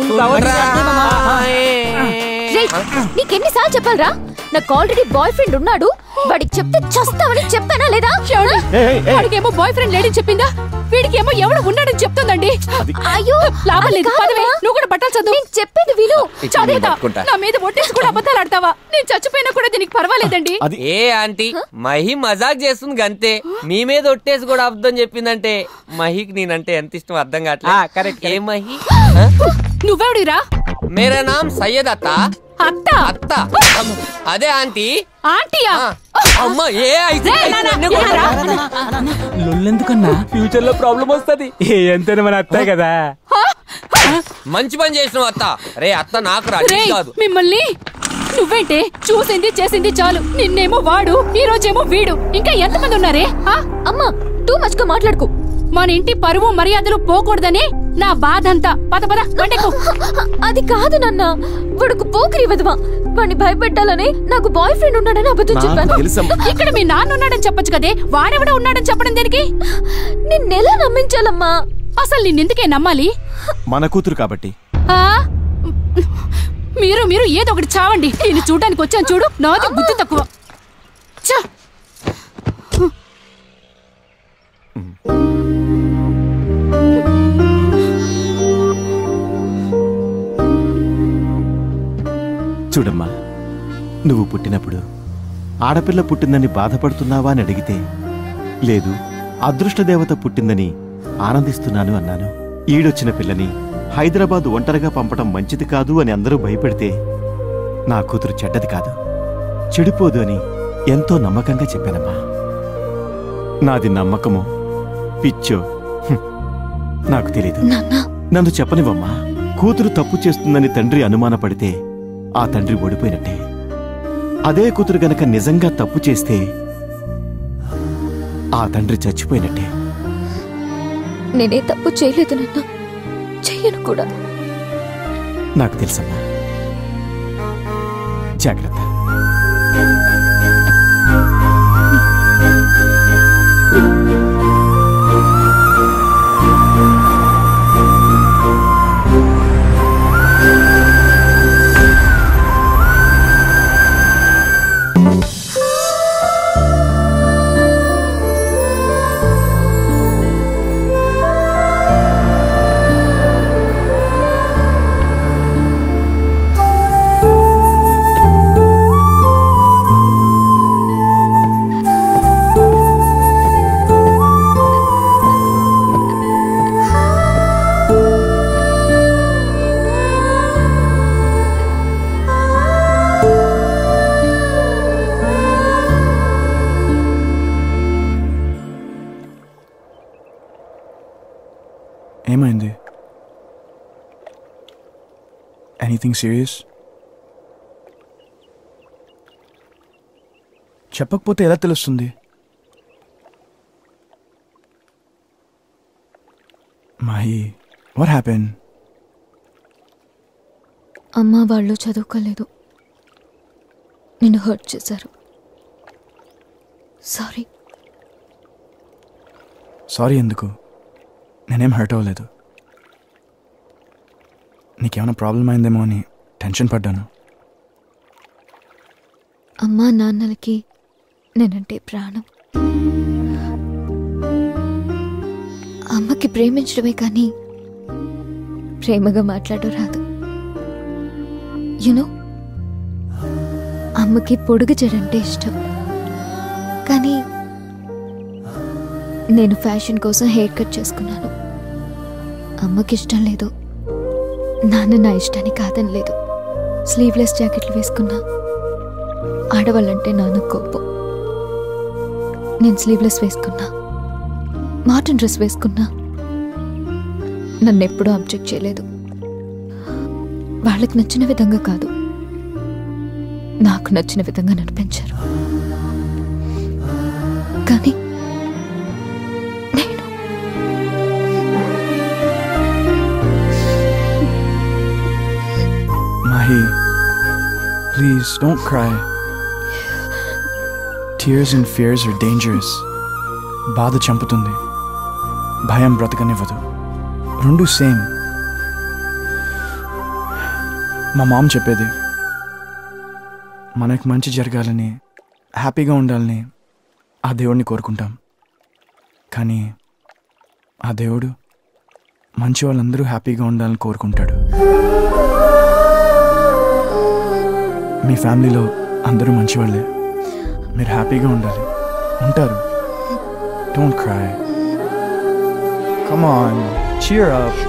రేయ్, నీకెన్నిసార్లు చెప్పాలరా నాకు ఆల్రెడీ బాయ్ ఫ్రెండ్ ఉన్నాడు వాడికి చెప్తే చస్తావని చెప్పానా లేదా వాడికేమో బాయ్ ఫ్రెండ్ లేడని చెప్పిందా వీడికేమో ఎవడు ఉన్నాడని చెప్తుందండి అయ్యో లాభం లేదు అది పదవే కాదురా. నువ్వు కూడా బట్టలు చదువు నేను చెప్పేది విను ఇచ్చి నేను చదువుతా పట్టుకుంటా. నా మీద ఒట్టేసి కూడా అబద్ధాలు ఆడతావా నేను చచ్చిపోయినా కూడా దీనికి పర్వాలేదండి ఏ ఆంటీ మహి మజాక్ చేస్తుంది గంతే మీ మీద ఒట్టేసి కూడా అర్థం చెప్పిందంటే మహికి నేనంటే ఎంత ఇష్టం అర్థం కావట్లేదు ఏ మహి నువ్వెవడిరా మేరా నామ్ సయ్యద్ అత్త అత్త అత్త అదే ఆంటీ ఆంటీయా అమ్మ ఏ అయితే రేయ్, నాన్న, ఏరా? లొల్లెందుకన్నా ఫ్యూచర్ లో ప్రాబ్లం వస్తుంది ఎంతైనా మన అత్తాయి కదా మంచి పని చేసినావు అత్త రే అత్త నాకు రా నీకు రేయ్, కాదు మిమ్మల్ని నువ్వేంటే చూసింది చేసింది చాలు నిన్నేమో వాడు ఈ రోజేమో వీడు ఇంకా ఎంతమంది ఉన్నారే అమ్మా టూ మచ్ గా మాట్లాడుకో మన ఇంటి పరువు మర్యాదలు పోకూడదని నా బాధ అంతా పద పద వండెక్కు అది కాదు నాన్న వాడుకు పోకిరి వదవా వాడిని భయపెట్టాలని నాకు బాయ్ ఫ్రెండ్ ఉన్నాడని అబద్ధం చెప్పాను ఇక్కడ మీ నాన్న ఉన్నాడని చెప్పొచ్చు కదే వాడెవడ ఉన్నాడని చెప్పడం దేనికి నిన్నెలా నమ్మించాలమ్మా అసలు నిన్నెందుకే నమ్మాలి మన కూతురు కాబట్టి ఆ మీరు మీరు ఏదో ఒకటి చావండి నేను చూడడానికి వచ్చాను చూడు నాది బుద్ధి తక్కువ ఛ! చూడమ్మా నువ్వు పుట్టినప్పుడు ఆడపిల్ల పుట్టిందని బాధపడుతున్నావా అని అడిగితే లేదు అదృష్టదేవత పుట్టిందని ఆనందిస్తున్నాను అన్నాను ఈడొచ్చిన పిల్లని హైదరాబాద్ ఒంటరిగా పంపడం మంచిది కాదు అని అందరూ భయపెడితే నా కూతురు చెడ్డది కాదు చెడిపోదు అని ఎంతో నమ్మకంగా చెప్పానమ్మా నాది నమ్మకమో పిచ్చో హ్మ్, నాకు తెలీదు నన్ను చెప్పనివమ్మా కూతురు తప్పు చేస్తుందని తండ్రి అనుమానపడితే ఆ తండ్రి ఓడిపోయినట్టే అదే కూతురు గనక నిజంగా తప్పు చేస్తే ఆ తండ్రి చచ్చిపోయినట్టే నేనే తప్పు చేయలేదు నాన్న చెయ్యను కూడా నాకు తెలుసమ్మా జాగ్రత్త ఏమైంది ఎనీథింగ్ సీరియస్ చెప్పకపోతే ఎలా తెలుస్తుంది మాహి వాట్ హ్యాపెన్ అమ్మ వాళ్ళు చదువుకోలేదు నిన్ను హర్ట్ చేశారు సారీ సారీ ఎందుకు నేనేం హర్ట్ అవ్వలేదు నీకేమైనా ప్రాబ్లం అయిందేమో అని టెన్షన్ పడ్డాను అమ్మా నాన్నలకి నేనంటే ప్రాణం అమ్మకి ప్రేమించడమే కానీ ప్రేమగా మాట్లాడడం రాదు యునో అమ్మకి పొడుగు చెడంటే ఇష్టం కానీ నేను ఫ్యాషన్ కోసం హెయిర్ కట్ చేసుకున్నాను అమ్మకి ఇష్టం లేదు నాన్న నా ఇష్టాన్ని కాదని లేదు స్లీవ్లెస్ జాకెట్లు వేసుకున్నా ఆడవాళ్ళంటే నాన్న కోపం నేను స్లీవ్లెస్ వేసుకున్నా మాటన్ డ్రెస్ వేసుకున్నా నన్ను ఎప్పుడూ అబ్జెక్ట్ చేయలేదు వాళ్ళకి నచ్చిన విధంగా కాదు నాకు నచ్చిన విధంగా నన్ను పెంచారు కానీ Mahi, please don't cry. Tears and fears are dangerous. బాధ చంపుతుంది భయం బ్రతకనివ్వదు రెండు సేమ్ మా మామ్ చెప్పేది మనకు మంచి జరగాలని హ్యాపీగా ఉండాలని ఆ దేవుడిని కోరుకుంటాం కానీ ఆ దేవుడు మంచి వాళ్ళందరూ హ్యాపీగా ఉండాలని కోరుకుంటాడు మీ ఫ్యామిలీలో అందరూ మంచివాళ్ళే మీరు హ్యాపీగా ఉండాలి ఉంటారు don't cry come on cheer up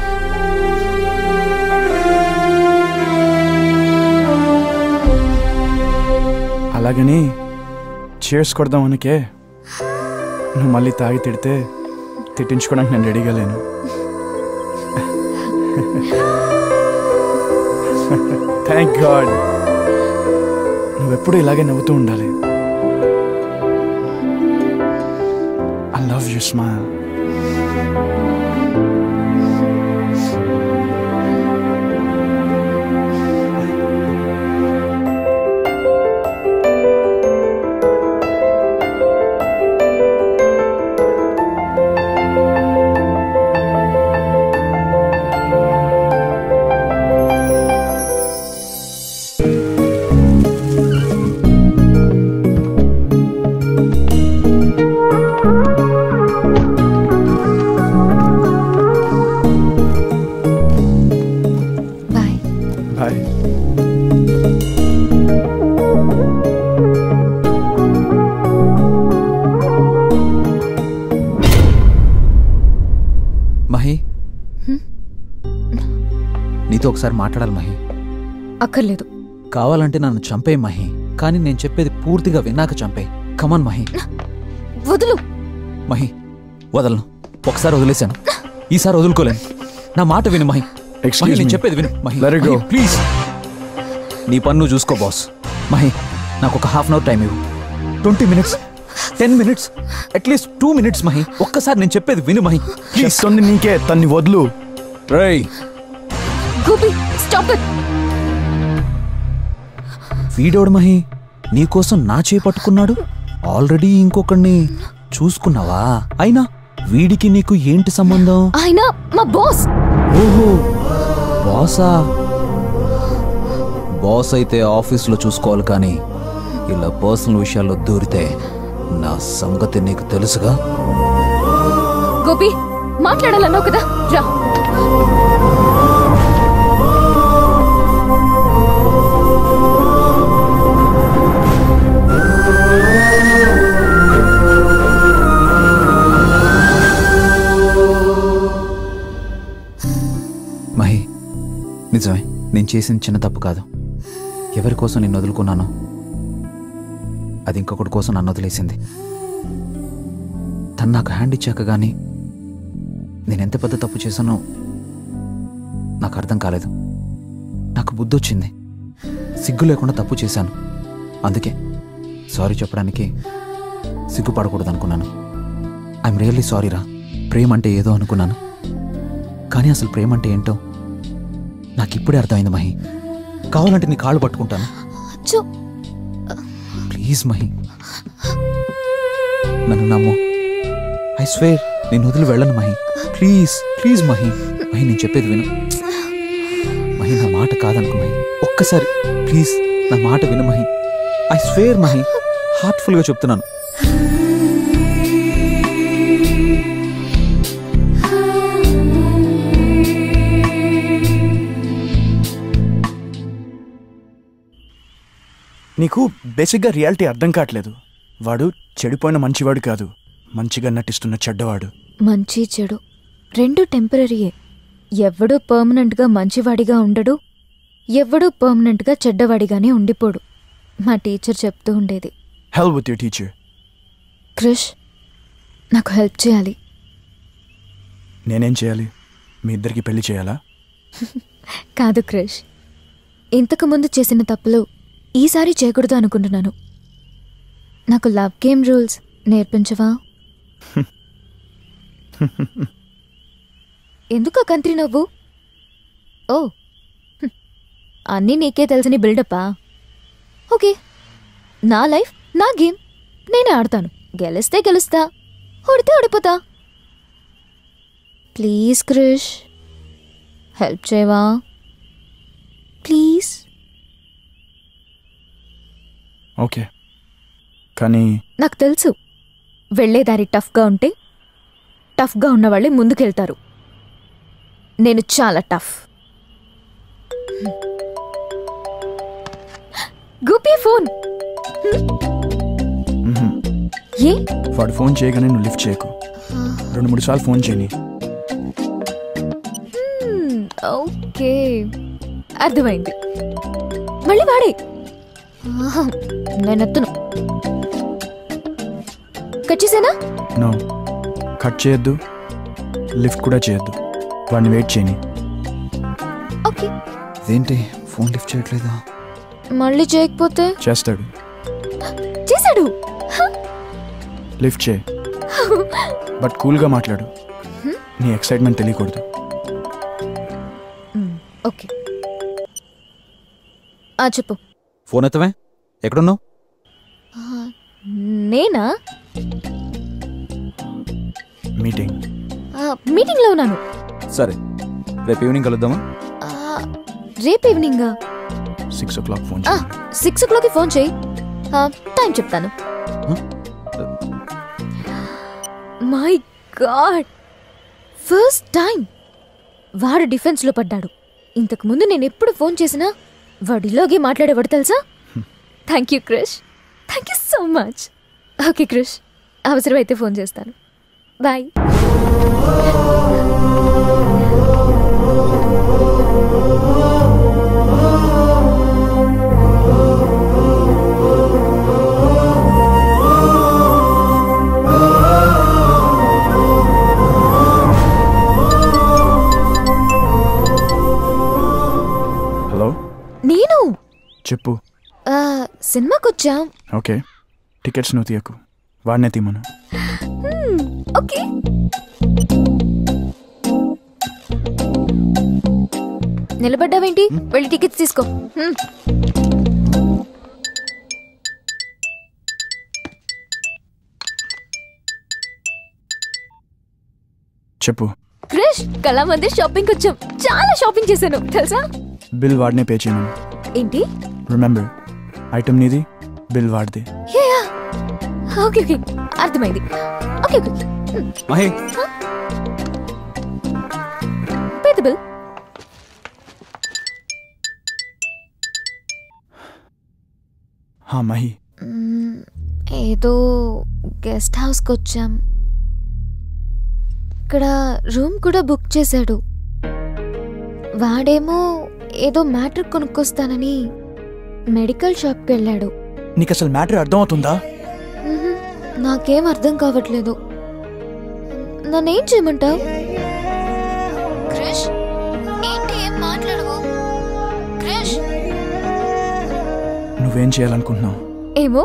అలాగని చేర్స్ కొడదామనికే నువ్వు మళ్ళీ తాగి తిడితే తిట్టించుకోవడానికి నేను రెడీగా లేను థ్యాంక్ గాడ్ నువ్వెప్పుడు ఇలాగే నవ్వుతూ ఉండాలి I love you smile bye bye Mahi hmm? నీతో ఒకసారి మాట్లాడాలి మహి అక్కర్లేదు కావాలంటే నన్ను చంపే మహి కానీ నేను చెప్పేది పూర్తిగా విన్నాక చంపే కమన్ మహి వదులు మహి వదలను ఒకసారి వదిలేశాను ఈసారి వదులుకోలేను నా మాట విను మహి Excuse మహి, నేను me. చెప్పేది విను Mahi Let it go. Mahi, please నీ పన్ను చూసుకో బాస్ మహి నాకు ఒక హాఫ్ అన్ అవర్ టైం ఇవ్వు twenty minutes ten minutes at least two minutes Mahi ఒక్కసారి నేను చెప్పేది విను మహి చెప్తుంది నీకే తన్ని వదులు రై గోపి స్టాప్ ఇట్ వీడోడు మహి నీకోసం నా చేయి పట్టుకున్నాడు ఆల్రెడీ ఇంకొకడిని చూసుకున్నావా అయినా వీడికి నీకు ఏంటి సంబంధం ఆయన మా బాస్ ఓహో బాసా బాస్ అయితే ఆఫీస్లో చూసుకోవాలి కానీ ఇలా పర్సనల్ విషయాల్లో దూరితే నా సంగతి నీకు తెలుసుగా గోపి మాట్లాడాలన్నావు కదా రా మహి నిజమే నేను చేసిన చిన్న తప్పు కాదు ఎవరి కోసం నిన్ను వదులుకున్నానో అది ఇంకొకటి కోసం నన్ను వదిలేసింది తను నాకు హ్యాండ్ ఇచ్చాక కానీ నేను ఎంత పెద్ద తప్పు చేశానో నాకు అర్థం కాలేదు నాకు బుద్ధి వచ్చింది సిగ్గు లేకుండా తప్పు చేశాను అందుకే సారీ చెప్పడానికి సిగ్గుపడకూడదు అనుకున్నాను ఐఎమ్ రియల్లీ సారీ రా ప్రేమ అంటే ఏదో అనుకున్నాను కానీ అసలు ప్రేమ అంటే ఏంటో నాకు ఇప్పుడే అర్థమైంది మహి కావాలంటే నీ కాళ్ళు పట్టుకుంటాను చూ ప్లీజ్ మహి నన్ను నమ్ము ఐ స్వేర్ నేను వదిలి వెళ్ళను మహి ప్లీజ్ ప్లీజ్ మహి మహి నేను చెప్పేది విను మహి నా మాట కాదనుకో మహి ఒక్కసారి ప్లీజ్ నా మాట విను మహి ఐ స్వేర్ మహి హార్ట్ఫుల్గా చెప్తున్నాను నీకు బేసిక్గా రియాలిటీ అర్థం కావట్లేదు వాడు చెడిపోయిన మంచివాడు కాదు మంచిగా నటిస్తున్న చెడ్డవాడు మంచి చెడు రెండు టెంపరీయే ఎవడూ పర్మనెంట్గా మంచివాడిగా ఉండడు ఎవడూ పర్మనెంట్గా చెడ్డవాడిగానే ఉండిపోడు మా టీచర్ చెప్తూ ఉండేది hell with you teacher Krish నాకు హెల్ప్ చేయాలి నేనేం చేయాలి మీ ఇద్దరికి పెళ్లి చేయాలా కాదు క్రిష్ ఇంతకు ముందు చేసిన తప్పులు ఈసారి చేయకూడదు అనుకుంటున్నాను నాకు లవ్ గేమ్ రూల్స్ నేర్పించవా ఎందుకు ఆ కంత్రి నవ్వు ఓ హ్మ్. అన్నీ నీకే తెలిసిన బిల్డప్పా ఓకే నా లైఫ్ నా గేమ్ నేనే ఆడతాను గెలిస్తే గెలుస్తా ఓడితే ఓడిపోతా ప్లీజ్ క్రిష్ హెల్ప్ చేయవా ప్లీజ్ ఓకే కానీ నాకు తెలుసు వెళ్ళేదారి టఫ్గా ఉంటే టఫ్గా ఉన్న వాళ్ళే ముందుకెళ్తారు నేను చాలా టఫ్ గోపి ఫోన్ మ్హూ. ఏ వాడు ఫోన్ చేయగానే నువ్వు లిఫ్ట్ చేయకు రెండు మూడు సార్లు ఫోన్ చేయని హ్మ్, ఓకే అర్థమైంది మళ్ళీ వాడే ఆహా, నేను ఎత్తును కట్ చేసేనా నో కట్ చేయొద్దు లిఫ్ట్ కూడా చేయొద్దు వాడిని వెయిట్ చేయని ఓకే ఇదేంటి ఫోన్ లిఫ్ట్ చేయట్లేదా మళ్ళీ చేయకపోతే చేస్తాడు చేశాడు లిఫ్ట్ చేయి బట్ కూల్గా మాట్లాడు నీ ఎక్సైట్మెంట్ తెలియకూడదు మ్, ఓకే ఆ చెప్పు ఫోన్ ఎత్తవే ఎక్కడున్నావు ఆ, నేనా మీటింగ్ ఆ, మీటింగ్లో ఉన్నాను సరే రేపు ఈవినింగ్ కలుద్దామా ఆ, రేపు evening six o'clock phone six ఓ క్లాక్కి ఫోన్ చేయి ఆ, టైం చెప్తాను మై గాడ్ ఫస్ట్ టైం వాడు డిఫెన్స్లో పడ్డాడు ఇంతకు ముందు నేను ఎప్పుడు ఫోన్ చేసినా వాడు ఇలాగే మాట్లాడేవాడు తెలుసా thank you Krish thank you so much okay Krish అవసరమైతే ఫోన్ చేస్తాను బాయ్ హలో నేను చెప్పు ఆ, సినిమాకి వచ్చాం ఓకే టికెట్స్ నువ్వు తీయకు వాడినే తీమను హ్మ్, ఓకే నిలబడ్డావేంటి వెళ్ళి టికెట్స్ తీసుకో హ్మ్. చెప్పు క్రిష్ కళామంది షాపింగ్ వచ్చాం చాలా షాపింగ్ చేశాను తెలుసా బిల్ వాడినే పే చేయమను ఏంటి రిమెంబర్ ఐటమ్ నీది బిల్ వాడిదే యా, యా. ఓకే ఓకే అర్థమైంది okay okay hmm. Mahi pay the bill హా మహి మ్మ్, ఏదో గెస్ట్ హౌస్కి వచ్చాం ఇక్కడ రూమ్ కూడా బుక్ చేశాడు వాడేమో ఏదో మ్యాటర్ కొనుక్కొస్తానని మెడికల్ షాప్కి వెళ్ళాడు నీకు అసలు మ్యాటర్ అర్థమవుతుందా మ్హూ, నాకేం అర్థం కావట్లేదు నన్నేం చేయమంటావు నువ్వేం చేయాలనుకుంటున్నావు ఏమో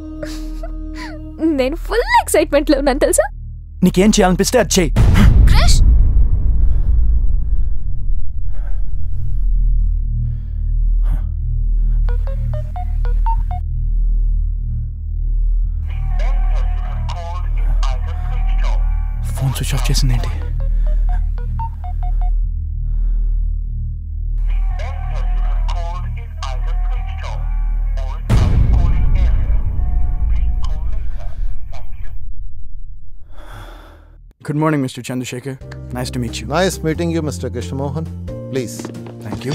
నేను ఫుల్ ఎక్సైట్మెంట్ లో ఉన్నాను తెలుసా నీకేం చేయాలనిపిస్తే అది చేయి క్రిష్ ఫోన్ స్విచ్ ఆఫ్ చేసిందేంటి Good morning, Mr. Chandrasekhar. Nice to meet you. Nice meeting you, Mr. Krishnamohan. Please. Thank you.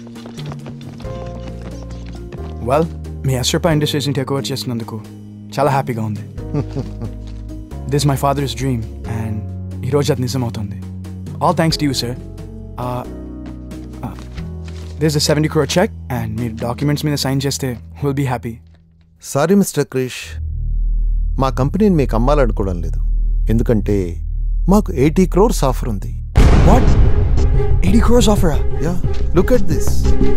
Well మీ అశ్రప ఇండస్ట్రీస్ని టేక్ ఓవర్ చేసినందుకు చాలా హ్యాపీగా ఉంది this my father's dream and ఈరోజు అది నిజమవుతుంది all thanks to you sir this uh seventy crore cheque and మీరు డాక్యుమెంట్స్ మీద సైన్ చేస్తే will be happy sorry mister Krish మా కంపెనీని మీకు అమ్మాలనుకోవడం లేదు ఎందుకంటే మాకు ఎయిటీ క్రోర్స్ ఆఫర్ ఉంది వాట్ ఎయిటీ క్రోర్స్ ఆఫరా yeah look at this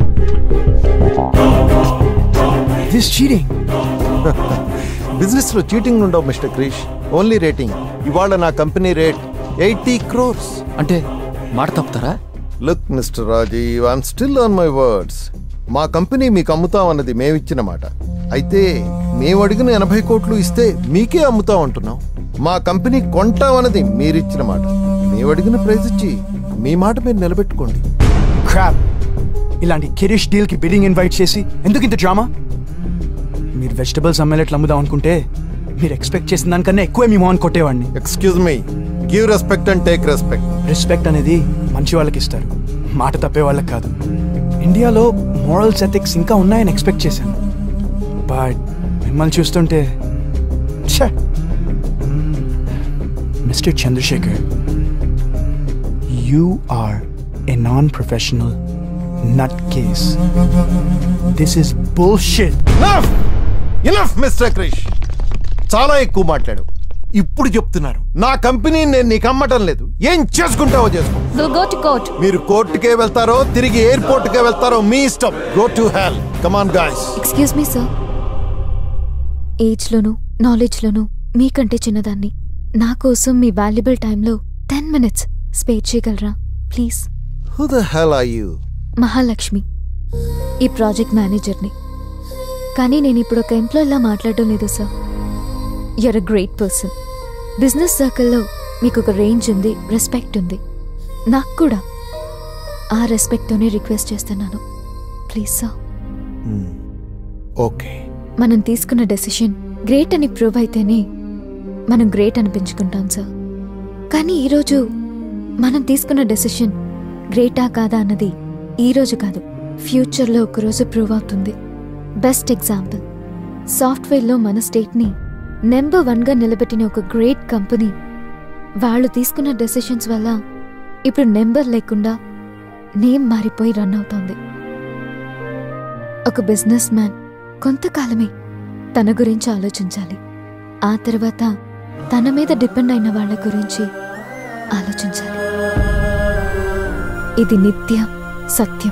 this cheating business లో చీటింగ్ ఉండవు మిస్టర్ క్రిష్ ఓన్లీ రేటింగ్ ఇవాళ నా కంపెనీ రేట్ ఎయిటీ క్రోర్స్ అంటే మాట తప్పుతారా look mister Rajiv I'm still on my words మా కంపెనీ మీకు అమ్ముతామన్నది మేమిచ్చిన మాట అయితే మేము అడిగిన ఎనభై కోట్లు ఇస్తే మీకే అమ్ముతాం అంటున్నాం మా కంపెనీ కొంటామన్నది మీరిచ్చిన మాట మేము అడిగిన ప్రైజ్ ఇచ్చి మీ మాట మీరు నిలబెట్టుకోండి క్రాప్ ఇలాంటి కిరిష్ డీల్కి బిడ్డింగ్ ఇన్వైట్ చేసి ఎందుకు ఇంత డ్రామా మీరు వెజిటబుల్స్ అమ్మేలట్లు అమ్ముదాం అనుకుంటే మీరు ఎక్స్పెక్ట్ చేసిన దానికన్నా ఎక్కువే మీ మోహన్ కొట్టేవాడిని excuse me give respect and take respect respect అనేది మంచి వాళ్ళకి ఇస్తారు మాట తప్పే వాళ్ళకి కాదు ఇండియాలో మోరల్స్ ఎథిక్స్ ఇంకా ఉన్నాయని ఎక్స్పెక్ట్ చేశాను బట్ మిమ్మల్ని చూస్తుంటే mister Chandrashekar you are a non professional nut case this is bullshit enough enough mister Krish చాలా ఎక్కువ మాట్లాడు ఇప్పుడు చెప్తున్నారు నా కంపెనీ నేను నీకు అమ్మటం లేదు ఏం చేసుకుంటావో చేసుకో విల్ గో టు కోర్ట్ మీరు కోర్టుకే వెళ్తారో తిరిగి ఎయిర్పోర్ట్కే వెళ్తారో మీ ఇష్టం go to hell come on guys excuse me sir ఏజ్లోను నాలెడ్జ్లోను మీకంటే చిన్నదాన్ని నా కోసం మీ వాల్యుబుల్ టైంలో టెన్ మినిట్స్ స్పేర్ చేయగలరా please who the hell are you Mahalakshmi ఈ ప్రాజెక్ట్ మేనేజర్ని కానీ నేను ఇప్పుడు ఒక ఎంప్లాయీలా మాట్లాడడం లేదు sir you're a great person business సర్కిల్లో మీకు ఒక రేంజ్ ఉంది రెస్పెక్ట్ ఉంది నాకు కూడా ఆ రెస్పెక్ట్తోనే రిక్వెస్ట్ చేస్తున్నాను ప్లీజ్ సార్ ఓకే మనం తీసుకున్న డెసిషన్ గ్రేట్ అని ప్రూవ్ అయితేనే మనం గ్రేట్ అనిపించుకుంటాం సార్ కానీ ఈరోజు మనం తీసుకున్న డెసిషన్ గ్రేటా కాదా అన్నది ఈరోజు కాదు ఫ్యూచర్లో ఒకరోజు ప్రూవ్ అవుతుంది బెస్ట్ ఎగ్జాంపుల్ సాఫ్ట్వేర్లో మన స్టేట్ని నెంబర్ వన్గా నిలబెట్టిన ఒక గ్రేట్ కంపెనీ వాళ్ళు తీసుకున్న డెసిషన్స్ వల్ల ఇప్పుడు నెంబర్ లేకుండా నేమ్ మారిపోయి రన్ అవుతోంది ఒక బిజినెస్ మ్యాన్ కొంతకాలమే తన గురించి ఆలోచించాలి ఆ తర్వాత తన మీద డిపెండ్ అయిన వాళ్ళ గురించి ఆలోచించాలి ఇది నిత్య సత్యం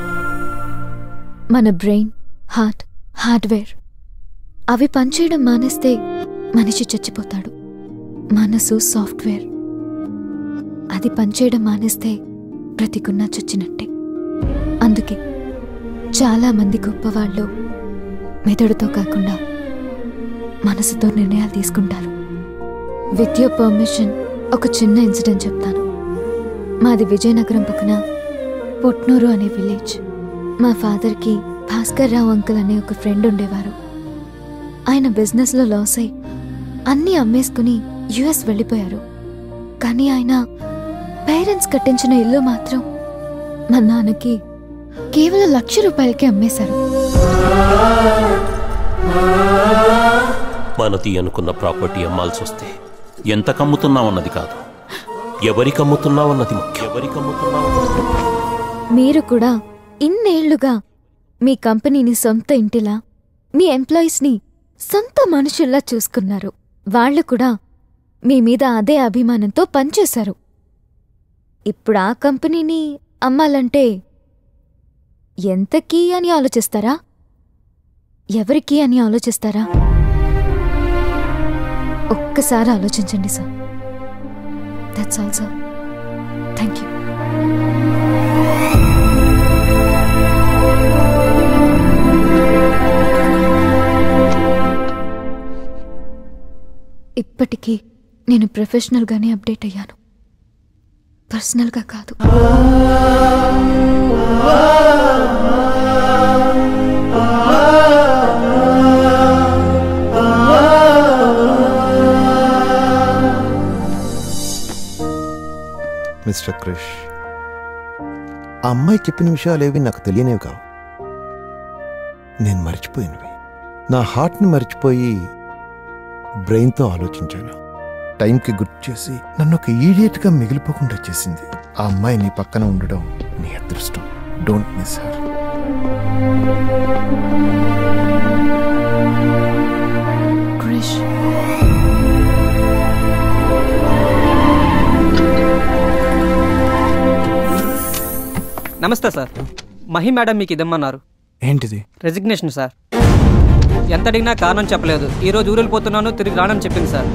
మన బ్రెయిన్ హార్ట్ హార్డ్వేర్ అవి పనిచేయడం మానేస్తే మనిషి చచ్చిపోతాడు మనసు సాఫ్ట్వేర్ అది పనిచేయడం మానేస్తే బ్రతికున్నా చచ్చినట్టే అందుకే చాలా మంది గొప్పవాళ్ళు మెదడుతో కాకుండా మనసుతో నిర్ణయాలు తీసుకుంటారు విత్ యువర్ పర్మిషన్ ఒక చిన్న ఇన్సిడెంట్ చెప్తాను మాది విజయనగరం పక్కన పొట్నూరు అనే విలేజ్ మా ఫాదర్కి భాస్కర్ రావు అంకుల్ అనే ఒక ఫ్రెండ్ ఉండేవారు ఆయన బిజినెస్లో లాస్ అయి అన్నీ అమ్మేసుకుని యుఎస్ వెళ్ళిపోయారు కానీ ఆయన పేరెంట్స్ కట్టించిన ఇల్లు మాత్రం మా నాన్నకి కేవలం లక్ష రూపాయలకి అమ్మేశారు మనది అనుకున్న ప్రాపర్టీ అమ్మాల్సి వస్తే ఎంత కమ్ముతున్నామన్నది కాదు ఎవరికి అమ్ముతున్నామన్నది ముఖ్యం ఎవరికి అమ్ముతున్నామన్నది మీరు కూడా ఇన్నేళ్లుగా మీ కంపెనీని సొంత ఇంటిలా మీ ఎంప్లాయీస్ని సొంత మనుషుల్లా చూసుకున్నారు వాళ్ళు కూడా మీ మీద అదే అభిమానంతో పనిచేశారు ఇప్పుడు ఆ కంపెనీని అమ్మాలంటే ఎంతకీ అని ఆలోచిస్తారా ఎవరికి అని ఆలోచిస్తారా ఒక్కసారి ఆలోచించండి sir that's all sir thank you ఇప్పటికీ నేను ప్రొఫెషనల్గానే అప్డేట్ అయ్యాను పర్సనల్గా కాదు మిస్టర్ క్రిష్ ఆ అమ్మాయి చెప్పిన విషయాలేవి నాకు తెలియనివి కావు నేను మర్చిపోయినవి నా హార్ట్ని మర్చిపోయి బ్రెయిన్తో ఆలోచించాను టైంకి గుర్తు చేసి నన్ను ఒక ఈడియట్గా మిగిలిపోకుండా చేసింది ఆ అమ్మాయి నీ పక్కన ఉండడం నీ అదృష్టం డోంట్ మిస్ హర్ క్రిష్ నమస్తే సార్ మహి మేడం మీకు ఇదమ్మన్నారు ఏంటిది రెసిగ్నేషన్ సార్ ఎంత అడిగినా కారణం చెప్పలేదు ఈ రోజు ఊరెళ్ళిపోతున్నాను తిరిగి రానని చెప్పింది sir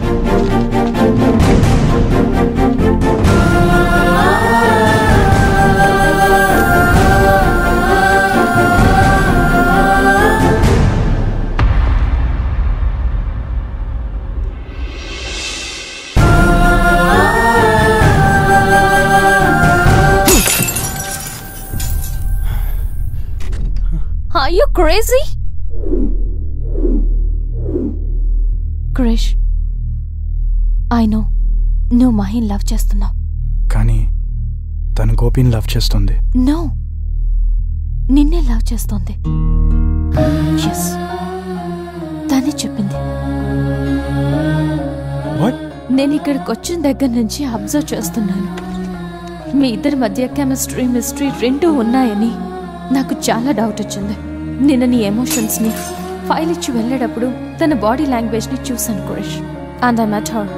Are you crazy? Krish I know నువ్వు మహిన్ లవ్ చేస్తున్నావు కానీ తను గోపిని లవ్ చేస్తుంది నో నిన్నే లవ్ చేస్తోంది ఎస్ తనే చెప్పింది నేను ఇక్కడికి వచ్చిన దగ్గర నుంచి అబ్జర్వ్ చేస్తున్నాను మీ ఇద్దరి మధ్య కెమిస్ట్రీ మిస్ట్రీ రెండూ ఉన్నాయని నాకు చాలా డౌట్ వచ్చింది నిన్న నీ ఎమోషన్స్ని ఫైల్ ఇచ్చి వెళ్ళేటప్పుడు తన బాడీ లాంగ్వేజ్ని చూశాను Kuresh and I met her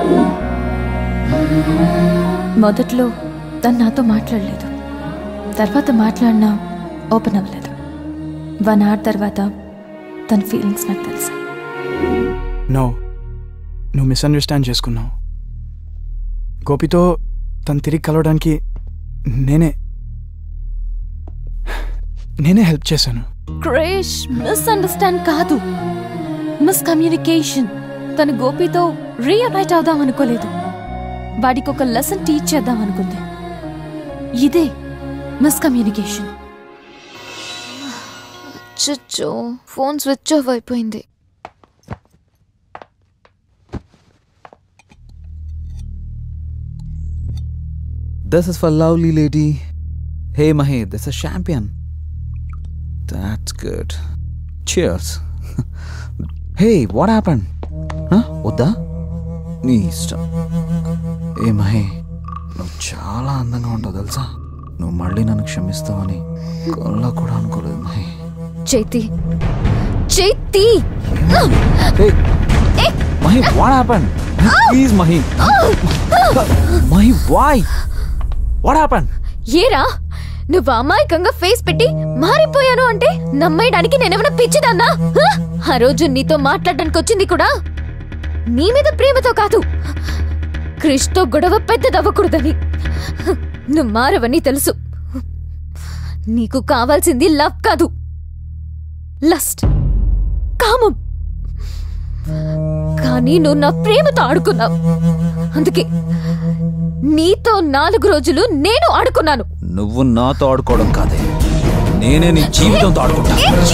మొదట్లో తను నాతో మాట్లాడలేదు తర్వాత మాట్లాడినా ఓపెన్ అవ్వలేదు వన్ అవర్ తర్వాత తన ఫీలింగ్స్ నాకు తెలుసు నో నువ్వు మిస్అండర్స్టాండ్ చేసుకున్నావు గోపితో తను తిరిగి కలవడానికి నేనే నేనే హెల్ప్ చేశాను క్రేష్ మిస్అండర్స్టాండ్ కాదు మిస్కమ్యూనికేషన్ తను గోపితో రీయునైట్ అవుదాం అనుకోలేదు వాడికి ఒక లెసన్ టీచ్ చేద్దాం అనుకుంది ఇదే మిస్కమ్యూనికేషన్ చచ్చో ఫోన్ స్విచ్ ఆఫ్ అయిపోయింది This is for lovely lady. Hey Mahi, this is champion. That's good. Cheers. hey, what happened? Huh? వద్దా నీ ఇష్టం ఏ మహి నువ్వు చాలా అందంగా ఉంటావు తెలుసా నువ్వు మళ్ళీ నన్ను క్షమిస్తావని కళ్ళ కూడా అనుకోలేదు Mahi Chaiti Chaiti Mahi what happen please Mahi Mahi why what happen ఏరా నువ్వు అమాయకంగా ఫేస్ పెట్టి మారిపోయాను అంటే నమ్మేయడానికి నేనేమైనా పిచ్చిదన్నా హ? ఆ రోజు నీతో మాట్లాడడానికి వచ్చింది కూడా నీ మీద ప్రేమతో కాదు క్రిష్తో గొడవ పెద్దదవ్వకూడదని హ, నువ్వు మారవని తెలుసు నీకు కావాల్సింది లవ్ కాదు లస్ట్ కామం కానీ నువ్వు నా ప్రేమతో ఆడుకున్నావు అందుకే నీతో నాలుగు రోజులు నేను ఆడుకున్నాను నువ్వు నాతో ఆడుకోవడం కాదే నేనే నీ జీవితంతో ఆడుకుంటా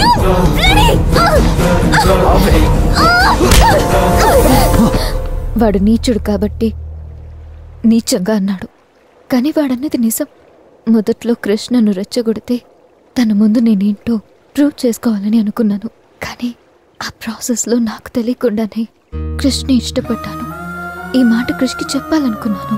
వాడు నీచుడు కాబట్టి నీచంగా అన్నాడు కానీ వాడన్నది నిజం మొదట్లో కృష్ణను రెచ్చగొడితే తన ముందు నేనేంటో ప్రూవ్ చేసుకోవాలని అనుకున్నాను కానీ ఆ ప్రాసెస్లో నాకు తెలియకుండానే కృష్ణ ఇష్టపడ్డాను ఈ మాట కృష్కి చెప్పాలనుకున్నాను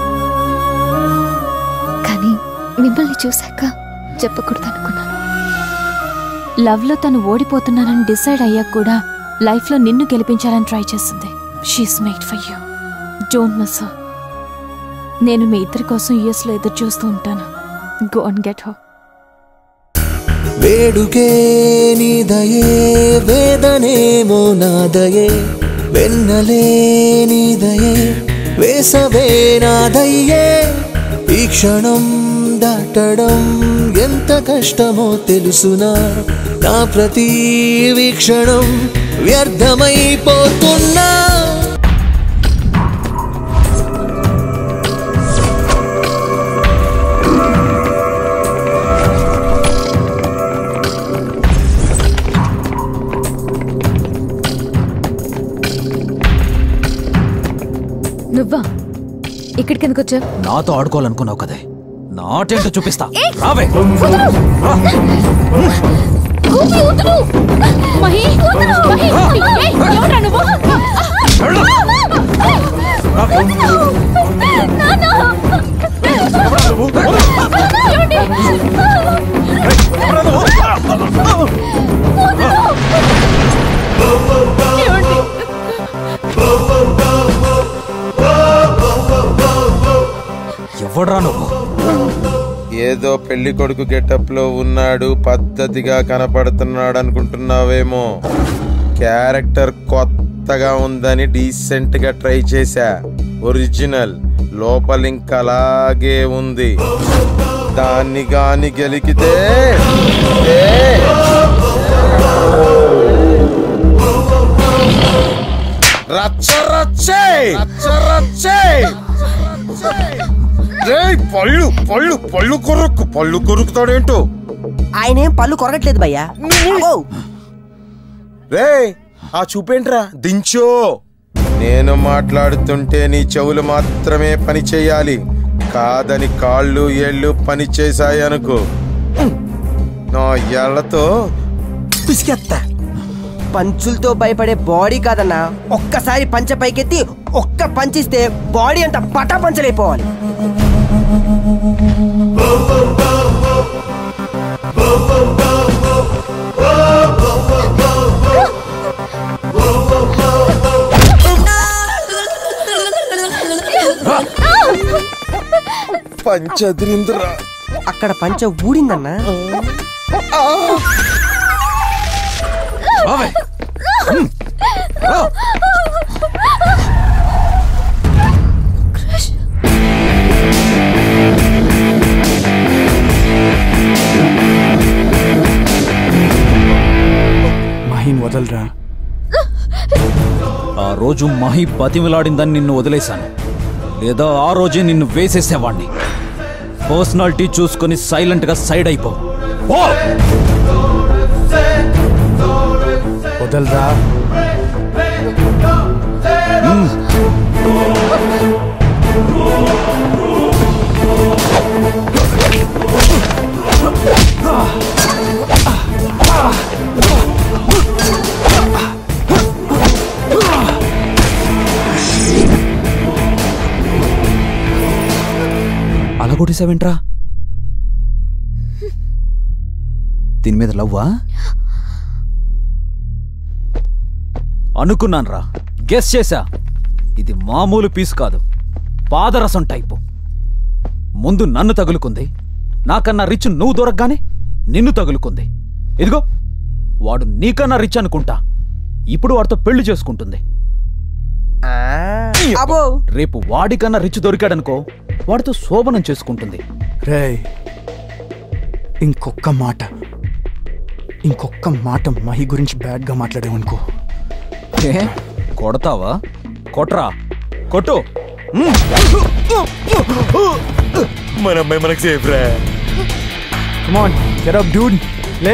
కానీ మిమ్మల్ని చూశాక చెప్పకూడదనుకున్నాను లవ్లో తను ఓడిపోతున్నానని డిసైడ్ అయ్యాక కూడా లైఫ్లో నిన్ను గెలిపించాలని ట్రై చేస్తుంది she is made for you don't miss her నేను మీ ఇద్దరి కోసం యూఎస్లో ఎదురు చూస్తూ ఉంటాను గో అండ్ గెట్ హర్ వేడుకే నీదయే వేదనేమో నాదయే వెన్నలే నీదయే వేసవే నాదయ్యే ఈ క్షణం దాటడం ఎంత కష్టమో తెలుసునా నా ప్రతి వీక్షణం వ్యర్థమైపోతున్నా నువ్వా ఇక్కడికి ఎందుకు వచ్చావు నాతో ఆడుకోవాలనుకున్నావు కదే నాటేంటో చూపిస్తా రావే గోపి వదులు మహి వదులు మహి ఏయ్, ఎవడ్రా నువ్వు నాన్న! ఏమండి? ఏమండి? ఎవడ్రా నువ్వు ఏదో పెళ్లి కొడుకు గెటప్ లో ఉన్నాడు పద్ధతిగా కనపడుతున్నాడు అనుకుంటున్నావేమో క్యారెక్టర్ కొత్తగా ఉందని డీసెంట్ గా ట్రై చేశా ఒరిజినల్ లోపల ఇంకా అలాగే ఉంది దాన్ని గాని గెలికితే ఏ! రచ్చ రచ్చే రచ్చ రచ్చే రేయ్, పళ్ళు పళ్ళు పళ్ళు కొరుక్కు పళ్ళు కొరుకుతాడేంటో ఆయనేం పళ్ళు కొరగట్లేదు భయ్యా ఓ రే ఆ చూపేంట్రా దించో నేను మాట్లాడుతుంటే నీ చెవులు మాత్రమే పని చేయాలి కాదని కాళ్ళు ఏళ్ళు పని చేశాయి అనుకో నా ఏళ్లతో పిసికెత్తా పంచులతో భయపడే బాడీ కాదన్నా ఒక్కసారి పంచ పైకెత్తి ఒక్క పంచిస్తే బాడీ అంతా పటా పంచలైపోవాలి పంచద్రింద్ర అక్కడ పంచ ఊడిందన్నా రావే మహిన్ వదలరా ఆ రోజు మహి బతిమిలాడిందని నిన్ను వదిలేశాను లేదా ఆ రోజే నిన్ను వేసేసేవాణ్ణి పర్సనాలిటీ చూసుకొని సైలెంట్ గా సైడ్ అయిపో ఓ! వదలరా అలా కొట్టేసావేంట్రా దీని మీద లవ్వా అనుకున్నాన్రా గెస్ చేశా ఇది మామూలు పీస్ కాదు పాదరసం టైపు ముందు నన్ను తగులుకుంది నాకన్నా రిచ్ నువ్వు దొరకగానే నిన్ను తగులుకుంది ఇదిగో వాడు నీకన్నా రిచ్ అనుకుంటా ఇప్పుడు వాడితో పెళ్లి చేసుకుంటుంది అబో రేపు వాడికన్నా రిచ్ దొరికాడనుకో వాడితో శోభనం చేసుకుంటుంది రే ఇంకొక్క మాట ఇంకొక్క మాట మహి గురించి బ్యాడ్గా మాట్లాడావనుకో ఏ కొడతావా కొట్రా కొట్టు మన అమ్మాయి మనకు సేఫ్ రా కమాన్ గెట్ అప్ డూడ్ లే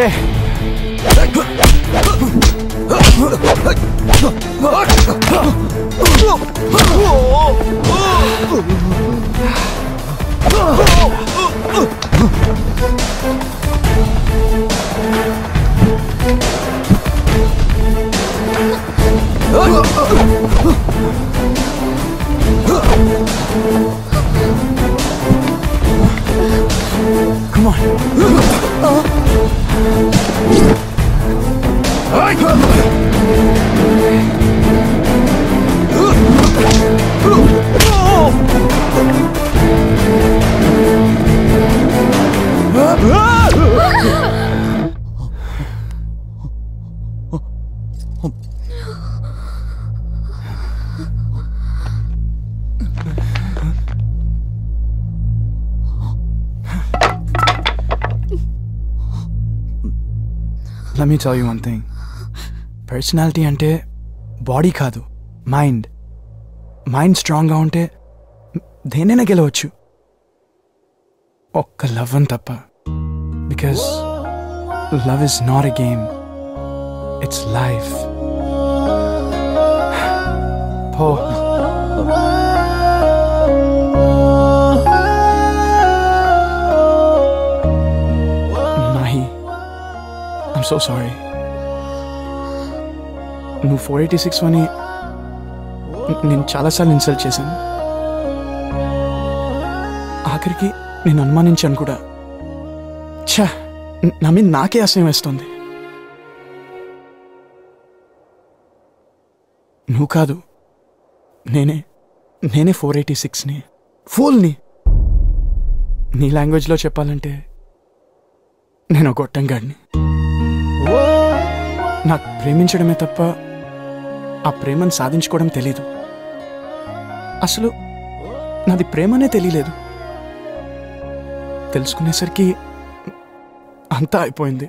Come on. let me tell you one thing personality అంటే బాడీ కాదు మైండ్ మైండ్ స్ట్రాంగ్గా ఉంటే దేనైనా గెలవచ్చు ఒక్క లవ్ అని తప్ప because love is not a game it's life పో మాహి ఐమ్ సో సారీ నువ్వు ఫోర్ ఎయిటీ సిక్స్ అని నేను చాలాసార్లు ఇన్సల్ట్ చేశాను ఆఖరికి నేను అనుమానించాను కూడా ఛా నా మీద నాకే అసహ్యం వేస్తుంది నువ్వు కాదు నేనే నేనే ఫోర్ ఎయిటీ సిక్స్ని ఫుల్ని నీ లాంగ్వేజ్లో చెప్పాలంటే నేను ఒక గొట్టంగాడిని నాకు ప్రేమించడమే తప్ప ఆ ప్రేమను సాధించుకోవడం తెలీదు అసలు నాది ప్రేమనే తెలియలేదు తెలుసుకునేసరికి అంతా అయిపోయింది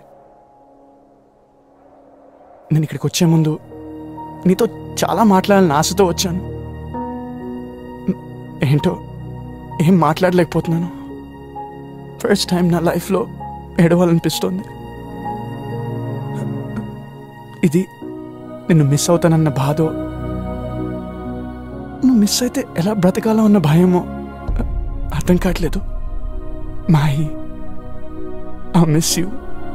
నేను ఇక్కడికి వచ్చే ముందు నీతో చాలా మాట్లాడాలని ఆశతో వచ్చాను ఏంటో ఏం మాట్లాడలేకపోతున్నాను ఫస్ట్ టైం నా లైఫ్లో ఏడవాలనిపిస్తోంది ఇది నిన్ను మిస్ అవుతానన్న బాధో నువ్వు మిస్ అయితే ఎలా బ్రతకాలో అన్న భయమో అర్థం కావట్లేదు Mahi I miss you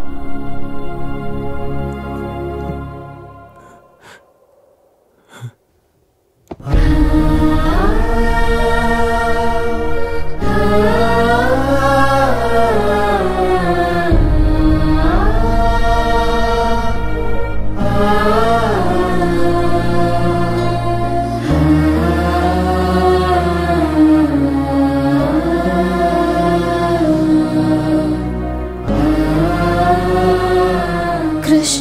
Krish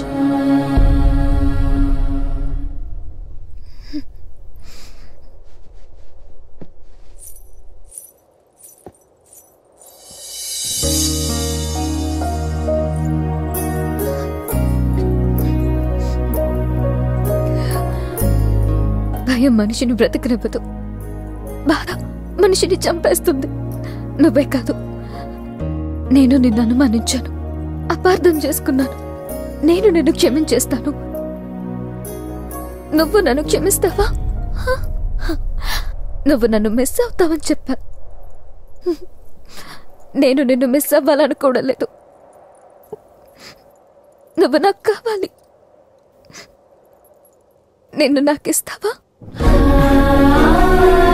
భయం మనిషిని బ్రతకనివ్వదు బాధ మనిషిని చంపేస్తుంది నువ్వే కాదు నేను నిన్ను అనుమానించాను అపార్థం చేసుకున్నాను నేను నిన్ను క్షమించేస్తాను నువ్వు నన్ను క్షమిస్తావా హ? హ. నువ్వు నన్ను మిస్ అవుతావని చెప్పా నేను నిన్ను మిస్ అవ్వాలనుకోవడం నువ్వు నాకు కావాలి నిన్ను నాకు ఇస్తావా